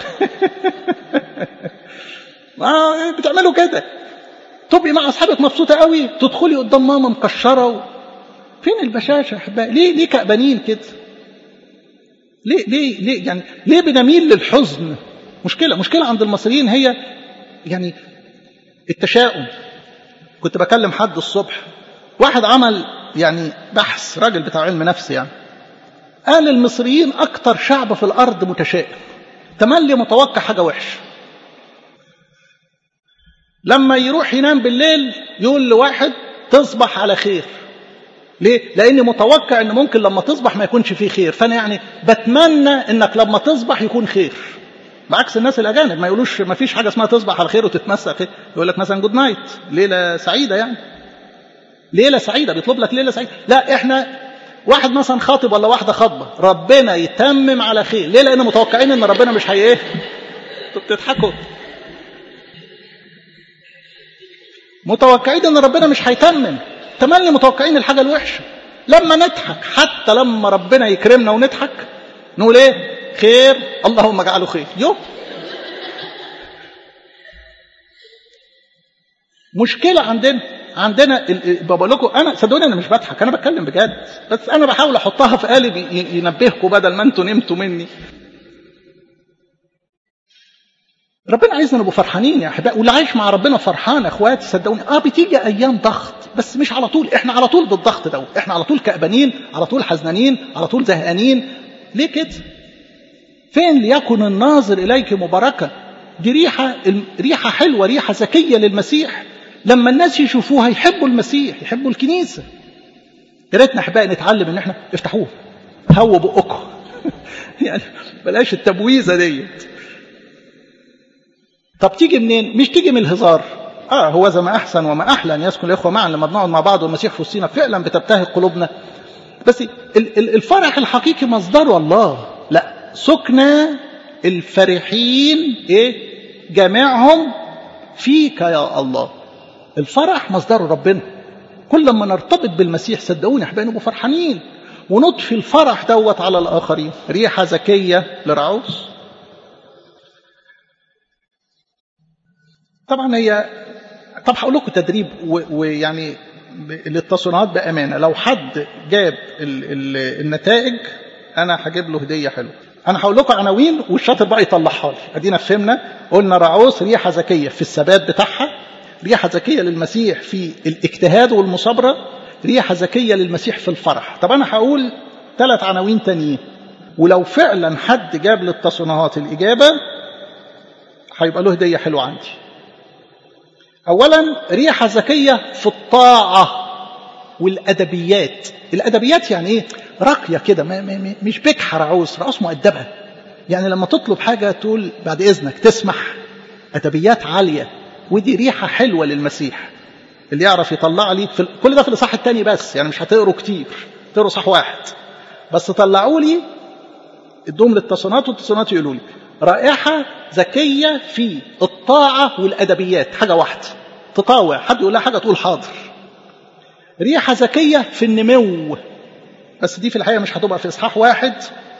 ما بتعملوا كده تبقي مع اصحابك مبسوطه قوي تدخلي قدام ماما مكشره و... فين البشاشه يا احبائي ليه ليه كأبانين كده ليه ليه ليه يعني ليه بنميل للحزن مشكله مشكله عند المصريين هي يعني التشاؤم كنت بكلم حد الصبح واحد عمل يعني بحث راجل بتاع علم نفس يعني قال المصريين اكتر شعب في الارض متشائم تملي متوقع حاجه وحشه لما يروح ينام بالليل يقول لواحد تصبح على خير ليه؟ لأني متوقع أن ممكن لما تصبح ما يكونش فيه خير فأنا يعني بتمنى أنك لما تصبح يكون خير بعكس الناس الأجانب ما يقولوش ما فيش حاجة اسمها تصبح على خير وتتمسى خير يقول لك مثلا جود نايت ليلة سعيدة يعني ليلة سعيدة بيطلب لك ليلة سعيدة لا احنا واحد مثلا خاطب ولا واحدة خاطبة ربنا يتمم على خير ليه لأن متوقعين ان ربنا مش هي ايه انتوا بتضحكوا متوقعين ان ربنا مش هيتمم تملي متوقعين الحاجة الوحشة لما نضحك حتى لما ربنا يكرمنا ونضحك نقول ايه خير اللهم اجعله خير يو مشكلة عندنا عندنا بقول لكم انا صدقوني انا مش بضحك انا بتكلم بجد بس انا بحاول احطها في قالب ينبهكم بدل ما انتوا نمتوا مني ربنا عايزنا نبقى فرحانين يا احبائي واللي عايش مع ربنا فرحان يا اخواتي صدقوني اه بتيجي ايام ضغط بس مش على طول احنا على طول بالضغط ده احنا على طول كأبانين على طول حزنانين على طول زهقانين ليه كده فين ليكن الناظر اليك مباركه دي ريحه ريحه حلوه ريحه زكيه للمسيح لما الناس يشوفوها يحبوا المسيح يحبوا الكنيسه يا ريتنا احبائي نتعلم ان احنا افتحوه هوا بقكم يعني بلاش التبويزه ديت طب تيجي منين مش تيجي من الهزار اه هو زي ما احسن وما احلى ان يسكن الاخوه معا لما بنقعد مع بعض والمسيح في وسطينا فعلا بتبتهج قلوبنا بس الفرح الحقيقي مصدره الله لا سكنى الفرحين ايه جميعهم فيك يا الله الفرح مصدره ربنا كل ما نرتبط بالمسيح صدقوني احبائي نبقى فرحانين ونطفي الفرح دوت على الاخرين ريحه زكيه لرعوس طبعا هي طب هقول لكم تدريب ويعني للتصنيعات بامانه لو حد جاب ال ال النتائج انا هجيب له هديه حلوه انا هقول لكم عناوين والشاطر بقى يطلعها لي ادينا فهمنا قلنا رعوس ريحه ذكيه في الثبات بتاعها ريحه ذكيه للمسيح في الاجتهاد والمصابره ريحه ذكيه للمسيح في الفرح طب انا هقول ثلاث عناوين تانيين ولو فعلا حد جاب للتصنيعات الاجابه هيبقى له هديه حلوه عندي اولا ريحه ذكيه في الطاعه والادبيات الادبيات يعني ايه راقيه كده مش بكحه رعوس رعوس مؤدبه يعني لما تطلب حاجه تقول بعد اذنك تسمح ادبيات عاليه ودي ريحه حلوه للمسيح اللي يعرف يطلع لي في كل ده في الاصحاح الثاني بس يعني مش هتقروا كتير تقروا صح واحد بس طلعوا لي ادوهم للتصنيعات والتصنيعات يقولوا لي رائحه ذكيه في الطاعه والادبيات حاجه واحده تطاوع حد يقول لها حاجه تقول حاضر ريحه ذكيه في النمو بس دي في الحقيقه مش هتبقى في اصحاح واحد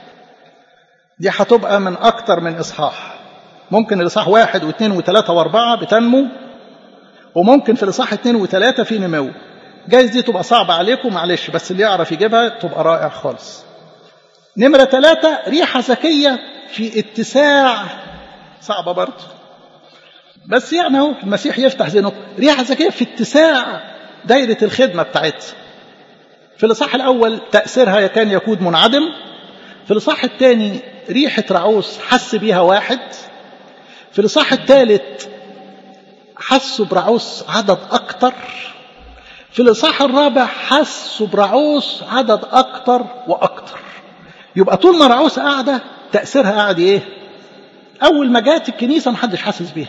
دي هتبقى من اكتر من اصحاح ممكن الاصحاح واحد واثنين وثلاثه واربعه بتنمو وممكن في الاصحاح اثنين وثلاثه في نمو جايز دي تبقى صعبه عليكم معلش بس اللي يعرف يجيبها تبقى رائع خالص نمره ثلاثه ريحه ذكيه في اتساع صعبه برضه بس يعني اهو المسيح يفتح ذهنه ريحه ذكيه في اتساع دايره الخدمه بتاعتها في الإصحاح الأول تأثيرها كان يكون منعدم في الإصحاح الثاني ريحة رعوس حس بيها واحد في الإصحاح الثالث حسوا برعوس عدد أكتر في الإصحاح الرابع حسوا برعوس عدد أكتر وأكتر يبقى طول ما رعوس قاعدة تأثيرها قاعد إيه أول ما جات الكنيسة محدش حاسس بيها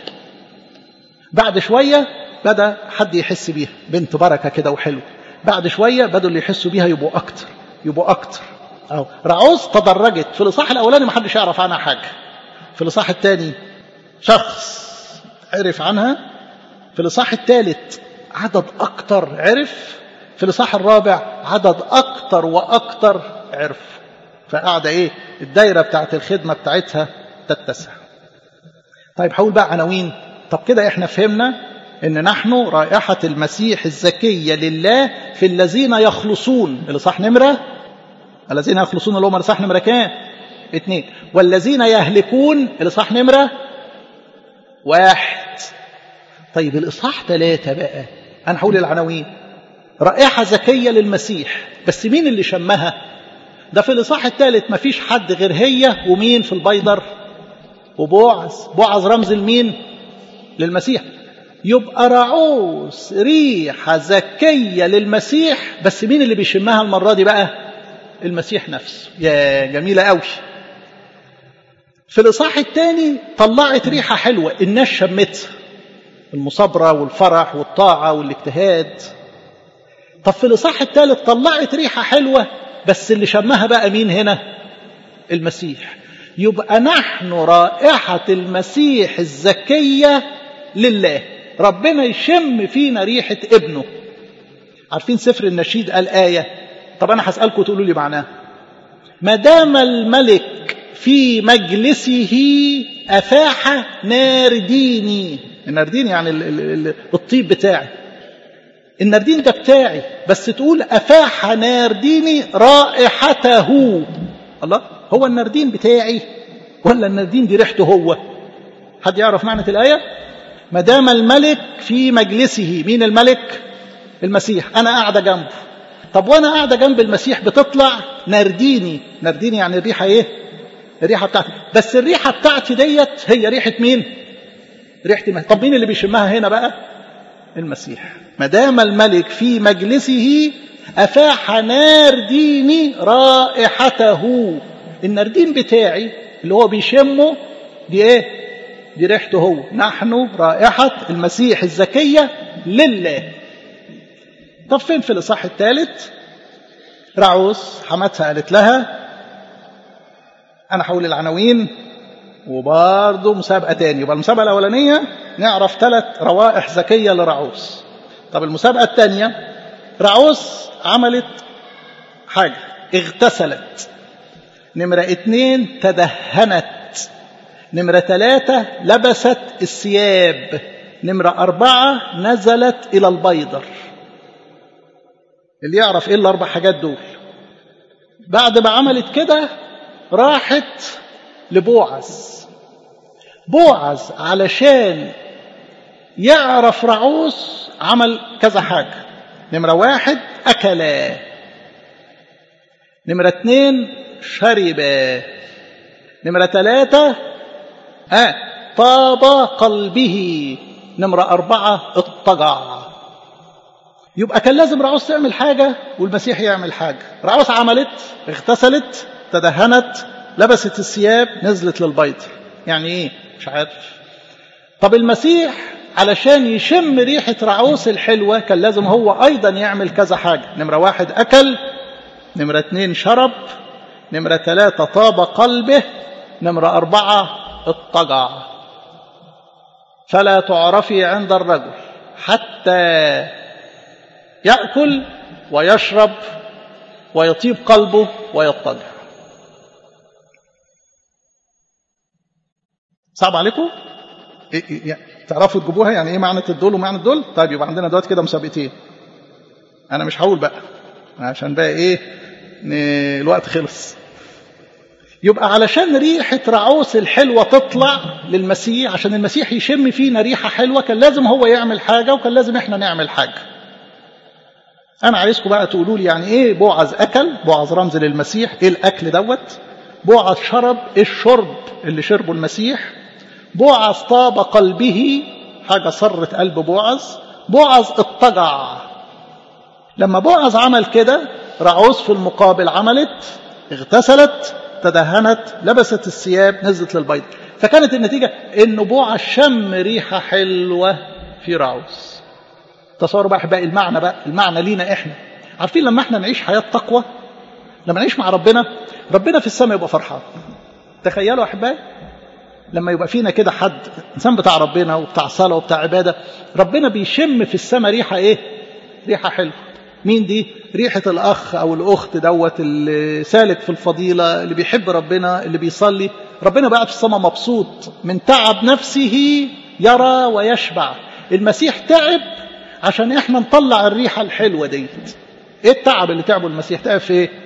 بعد شوية بدأ حد يحس بيها بنت بركة كده وحلو بعد شوية بدوا اللي يحسوا بيها يبقوا أكتر يبقوا أكتر أو رعوز تدرجت في الإصحاح الأولاني ما حدش يعرف عنها حاجة في الإصحاح الثاني شخص عرف عنها في الإصحاح الثالث عدد أكتر عرف في الإصحاح الرابع عدد أكتر وأكتر عرف فقاعدة إيه الدايرة بتاعت الخدمة بتاعتها تتسع طيب حول بقى عناوين طب كده احنا فهمنا ان نحن رائحة المسيح الزكية لله في الذين يخلصون الاصحاح نمرة الذين يخلصون اللي هم الاصحاح نمرة كام اثنين والذين يهلكون الاصحاح نمرة واحد طيب الاصحاح ثلاثة بقى انا هقول العناوين رائحة زكية للمسيح بس مين اللي شمها ده في الاصحاح الثالث مفيش حد غير هي ومين في البيضر وبوعز بوعز رمز المين للمسيح يبقى رعوس ريحة زكية للمسيح بس مين اللي بيشمها المرة دي بقى المسيح نفسه يا جميلة قوي في الإصحاح الثاني طلعت ريحة حلوة الناس شمتها المصابرة والفرح والطاعة والاجتهاد طب في الإصحاح الثالث طلعت ريحة حلوة بس اللي شمها بقى مين هنا المسيح يبقى نحن رائحة المسيح الزكية لله ربنا يشم فينا ريحة ابنه عارفين سفر النشيد قال آية طب أنا هسألكم تقولوا لي معناها ما دام الملك في مجلسه أفاح نارديني الناردين يعني ال ال ال الطيب بتاعي الناردين ده بتاعي بس تقول أفاح نارديني رائحته الله هو الناردين بتاعي ولا الناردين دي ريحته هو حد يعرف معنى الآية ما دام الملك في مجلسه مين الملك المسيح أنا قاعدة جنبه طب وأنا قاعدة جنب المسيح بتطلع نارديني نارديني يعني الريحة إيه الريحة بتاعتي بس الريحة بتاعتي ديت هي ريحة مين ريحة المسيح طب مين اللي بيشمها هنا بقى المسيح ما دام الملك في مجلسه أفاح نارديني رائحته الناردين بتاعي اللي هو بيشمه دي ايه دي ريحته هو نحن رائحة المسيح الزكية لله طب فين في الإصحاح الثالث رعوس حماتها قالت لها أنا هقول العناوين وبرضه مسابقة تاني يبقى المسابقة الأولانية نعرف ثلاث روائح زكية لرعوس طب المسابقة الثانية رعوس عملت حاجة اغتسلت نمرة اتنين تدهنت نمرة ثلاثة لبست الثياب نمرة أربعة نزلت إلى البيضر اللي يعرف إيه الأربع حاجات دول بعد ما عملت كده راحت لبوعز بوعز علشان يعرف رعوس عمل كذا حاجة نمرة واحد أكلا نمرة اتنين شربا نمرة ثلاثة آه طاب قلبه نمرة أربعة اضطجع يبقى كان لازم رعوس تعمل حاجة والمسيح يعمل حاجة رعوس عملت اغتسلت تدهنت لبست الثياب نزلت للبيض يعني ايه مش عارف طب المسيح علشان يشم ريحة رعوس الحلوة كان لازم هو أيضا يعمل كذا حاجة نمرة واحد أكل نمرة اتنين شرب نمرة ثلاثة طاب قلبه نمرة أربعة اضطجع فلا تعرفي عند الرجل حتى يأكل ويشرب ويطيب قلبه ويضطجع صعب عليكم؟ إيه إيه تعرفوا تجيبوها يعني ايه معنى الدول ومعنى الدول؟ طيب يبقى عندنا دلوقتي كده مسابقتين. انا مش هقول بقى عشان بقى ايه الوقت خلص. يبقى علشان ريحة رعوس الحلوة تطلع للمسيح عشان المسيح يشم فينا ريحة حلوة كان لازم هو يعمل حاجة وكان لازم احنا نعمل حاجة. أنا عايزكم بقى تقولوا لي يعني إيه بوعز أكل؟ بوعز رمز للمسيح، إيه الأكل دوت؟ بوعز شرب، إيه الشرب اللي شربه المسيح؟ بوعز طاب قلبه حاجة صرت قلب بوعز بوعز اضطجع لما بوعز عمل كده رعوز في المقابل عملت اغتسلت تدهنت لبست الثياب نزلت للبيض فكانت النتيجة ان بوعز شم ريحة حلوة في رعوز تصوروا بقى احبائي المعنى بقى المعنى لينا احنا عارفين لما احنا نعيش حياة تقوى لما نعيش مع ربنا ربنا في السماء يبقى فرحان تخيلوا احبائي لما يبقى فينا كده حد انسان بتاع ربنا وبتاع صلاه وبتاع عباده ربنا بيشم في السماء ريحه ايه ريحه حلوه مين دي ريحه الاخ او الاخت دوت اللي سالك في الفضيله اللي بيحب ربنا اللي بيصلي ربنا بقى في السماء مبسوط من تعب نفسه يرى ويشبع المسيح تعب عشان احنا نطلع الريحه الحلوه ديت ايه التعب اللي تعبه المسيح تعب في ايه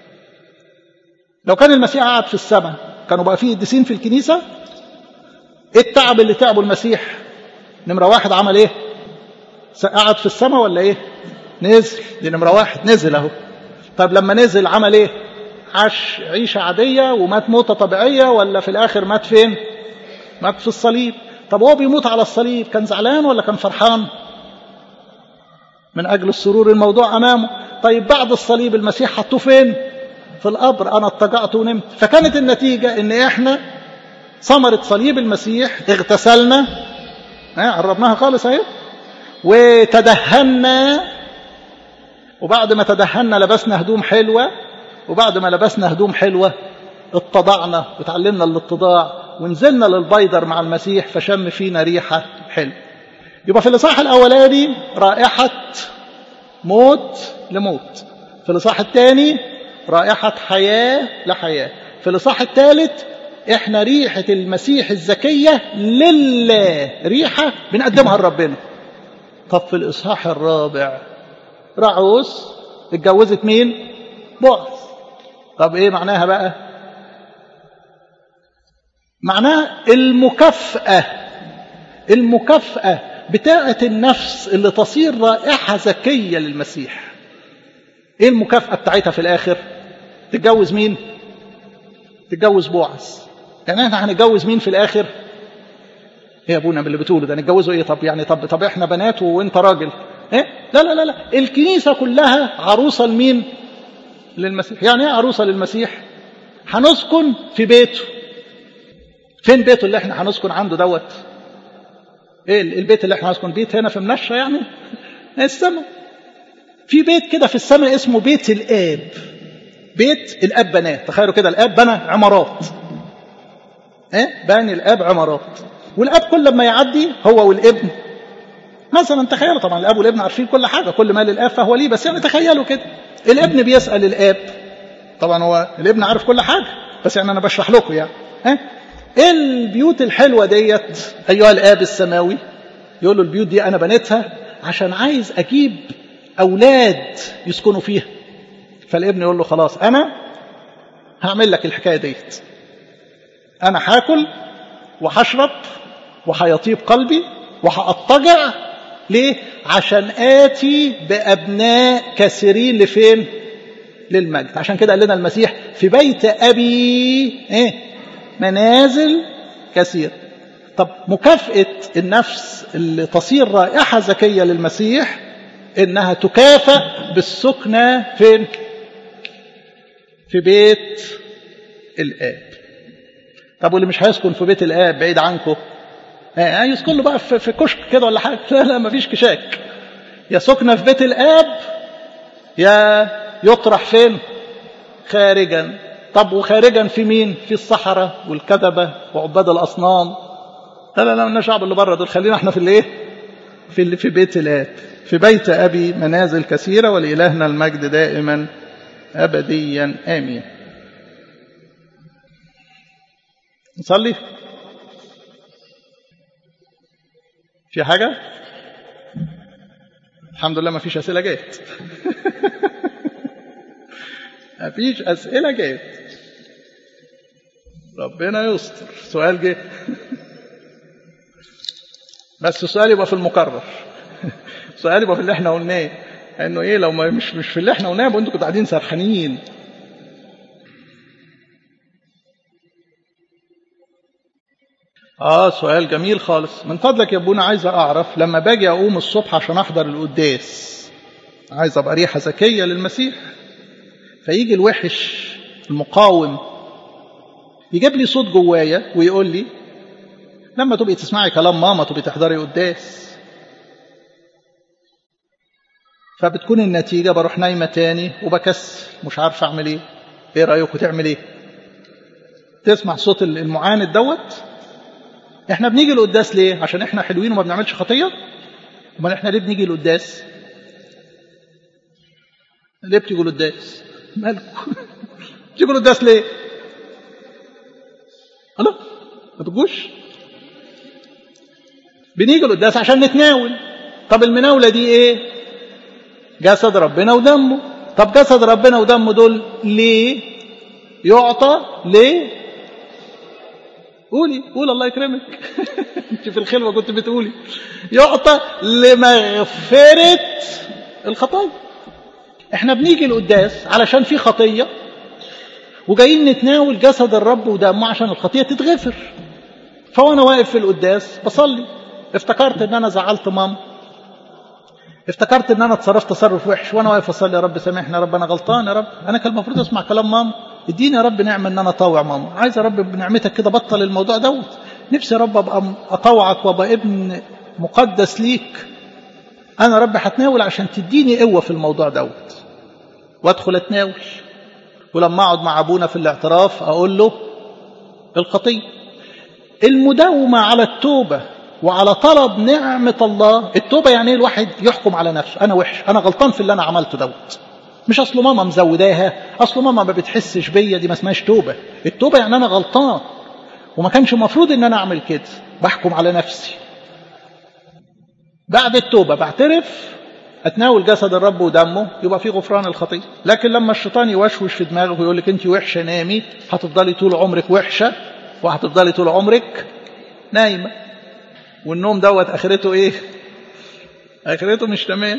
لو كان المسيح قاعد في السماء كانوا بقى فيه قديسين في الكنيسه ايه التعب اللي تعبه المسيح نمرة واحد عمل ايه قعد في السماء ولا ايه نزل دي نمرة واحد نزل اهو طب لما نزل عمل ايه عاش عيشة عادية ومات موتة طبيعية ولا في الاخر مات فين مات في الصليب طب هو بيموت على الصليب كان زعلان ولا كان فرحان من أجل السرور الموضوع أمامه طيب بعد الصليب المسيح حطوه فين في القبر أنا اتجعت ونمت فكانت النتيجة إن إحنا ثمرة صليب المسيح اغتسلنا قربناها خالص اهي وتدهنا وبعد ما تدهنا لبسنا هدوم حلوة وبعد ما لبسنا هدوم حلوة اتضعنا وتعلمنا الاتضاع ونزلنا للبيدر مع المسيح فشم فينا ريحة حلوة يبقى في الإصحاح الأولاني رائحة موت لموت في الإصحاح الثاني رائحة حياة لحياة في الإصحاح الثالث احنا ريحة المسيح الزكية لله ريحة بنقدمها لربنا طب في الإصحاح الرابع رعوس اتجوزت مين بعث طب ايه معناها بقى معناها المكافأة المكافأة بتاعة النفس اللي تصير رائحة زكية للمسيح ايه المكافأة بتاعتها في الآخر تتجوز مين تتجوز بوعز يعني احنا هنتجوز مين في الاخر ايه يا ابونا باللي بتقوله ده نتجوزه ايه طب يعني طب طب احنا بنات وانت راجل ايه لا لا لا لا الكنيسه كلها عروسه لمين للمسيح يعني ايه عروسه للمسيح هنسكن في بيته فين بيته اللي احنا هنسكن عنده دوت ايه البيت اللي احنا هنسكن بيت هنا في منشا يعني السماء في بيت كده في السماء اسمه بيت الاب بيت الاب بناه تخيلوا كده الاب بنى عمارات ايه باني الاب عمارات والاب كل لما يعدي هو والابن مثلا تخيلوا طبعا الاب والابن عارفين كل حاجه كل ما للاب فهو ليه بس يعني تخيلوا كده الابن بيسال الاب طبعا هو الابن عارف كل حاجه بس يعني انا بشرح لكم يعني ها ايه البيوت الحلوه ديت ايها الاب السماوي يقول له البيوت دي انا بنيتها عشان عايز اجيب اولاد يسكنوا فيها فالابن يقول له خلاص انا هعمل لك الحكايه ديت انا هاكل وهشرب وهيطيب قلبي وهأضطجع ليه عشان آتي بأبناء كثيرين لفين للمجد عشان كده قال لنا المسيح في بيت أبي إيه؟ منازل كثير طب مكافأة النفس اللي تصير رائحة زكية للمسيح إنها تكافأ بالسكنة فين في بيت الآب طب واللي مش هيسكن في بيت الآب بعيد عنكم آه يسكن له بقى في, في كشك كده ولا حاجة لا لا مفيش كشاك يا سكنة في بيت الآب يا يطرح فين خارجا طب وخارجا في مين في الصحراء والكذبة وعباد الأصنام لا لا لا من الشعب اللي بره دول خلينا احنا في الايه في اللي في بيت الآب في بيت أبي منازل كثيرة ولإلهنا المجد دائما أبديا آمين نصلي في حاجة الحمد لله ما فيش أسئلة جت ما فيش أسئلة جت ربنا يستر سؤال جه بس السؤال يبقى في المكرر السؤال يبقى في اللي احنا قلناه انه ايه لو ما مش مش في اللي احنا قلناه يبقى انتوا كنتوا قاعدين سرحانين اه سؤال جميل خالص من فضلك يا ابونا عايز اعرف لما باجي اقوم الصبح عشان احضر القداس عايز ابقى ريحه زكيه للمسيح فيجي الوحش المقاوم يجيب لي صوت جوايا ويقول لي لما تبقي تسمعي كلام ماما تبقي تحضري قداس فبتكون النتيجة بروح نايمة تاني وبكسل مش عارف أعمل إيه إيه رأيكم تعمل إيه تسمع صوت المعاند دوت إحنا بنيجي القداس ليه عشان إحنا حلوين وما بنعملش خطية أمال إحنا ليه بنيجي القداس ليه بتيجوا القداس مالكم بتيجوا القداس ليه الله ما تجوش بنيجي القداس عشان نتناول طب المناولة دي ايه جسد ربنا ودمه طب جسد ربنا ودمه دول ليه يعطى ليه قولي قول الله يكرمك انت في الخلوة كنت بتقولي يعطى لمغفرة الخطايا احنا بنيجي القداس علشان في خطية وجايين نتناول جسد الرب ودمه عشان الخطية تتغفر فوانا واقف في القداس بصلي افتكرت ان انا زعلت ماما افتكرت ان انا اتصرفت تصرف وحش وانا واقف اصلي يا رب سامحني يا رب انا غلطان يا رب انا كان المفروض اسمع كلام ماما اديني يا رب نعمه ان انا اطوع ماما عايز يا رب بنعمتك كده بطل الموضوع دوت نفسي يا رب ابقى اطوعك وابقى ابن مقدس ليك انا رب هتناول عشان تديني قوه في الموضوع دوت وادخل اتناول ولما اقعد مع ابونا في الاعتراف اقول له الخطيه المداومه على التوبه وعلى طلب نعمه الله التوبه يعني ايه الواحد يحكم على نفسه انا وحش انا غلطان في اللي انا عملته دوت مش اصل ماما مزوداها اصل ماما ما بتحسش بيا دي ما اسمهاش توبه التوبه يعني انا غلطان وما كانش المفروض ان انا اعمل كده بحكم على نفسي بعد التوبه بعترف اتناول جسد الرب ودمه يبقى في غفران الخطيه لكن لما الشيطان يوشوش في دماغك ويقول لك انت وحشه نامي هتفضلي طول عمرك وحشه وهتفضلي طول عمرك نايمه والنوم دوت اخرته ايه اخرته مش تمام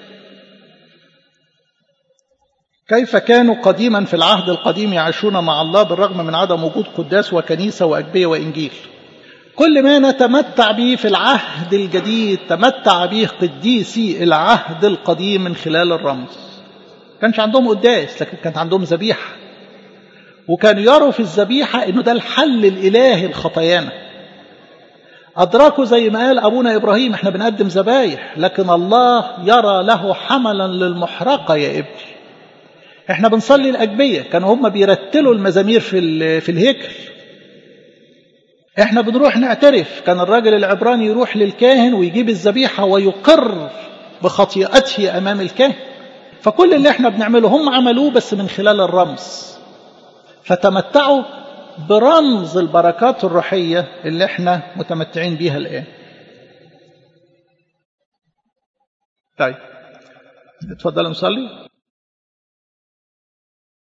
كيف كانوا قديما في العهد القديم يعيشون مع الله بالرغم من عدم وجود قداس وكنيسة وأجبية وإنجيل كل ما نتمتع به في العهد الجديد تمتع به قديسي العهد القديم من خلال الرمز كانش عندهم قداس لكن كانت عندهم ذبيحة وكانوا يروا في الذبيحة انه ده الحل الالهي لخطايانا أدركوا زي ما قال أبونا إبراهيم إحنا بنقدم ذبايح لكن الله يرى له حملا للمحرقة يا ابني احنا بنصلي الأجبية كانوا هم بيرتلوا المزامير في في الهيكل احنا بنروح نعترف كان الراجل العبراني يروح للكاهن ويجيب الذبيحة ويقر بخطيئته أمام الكاهن فكل اللي احنا بنعمله هم عملوه بس من خلال الرمز فتمتعوا برمز البركات الروحية اللي احنا متمتعين بيها الآن طيب اتفضل نصلي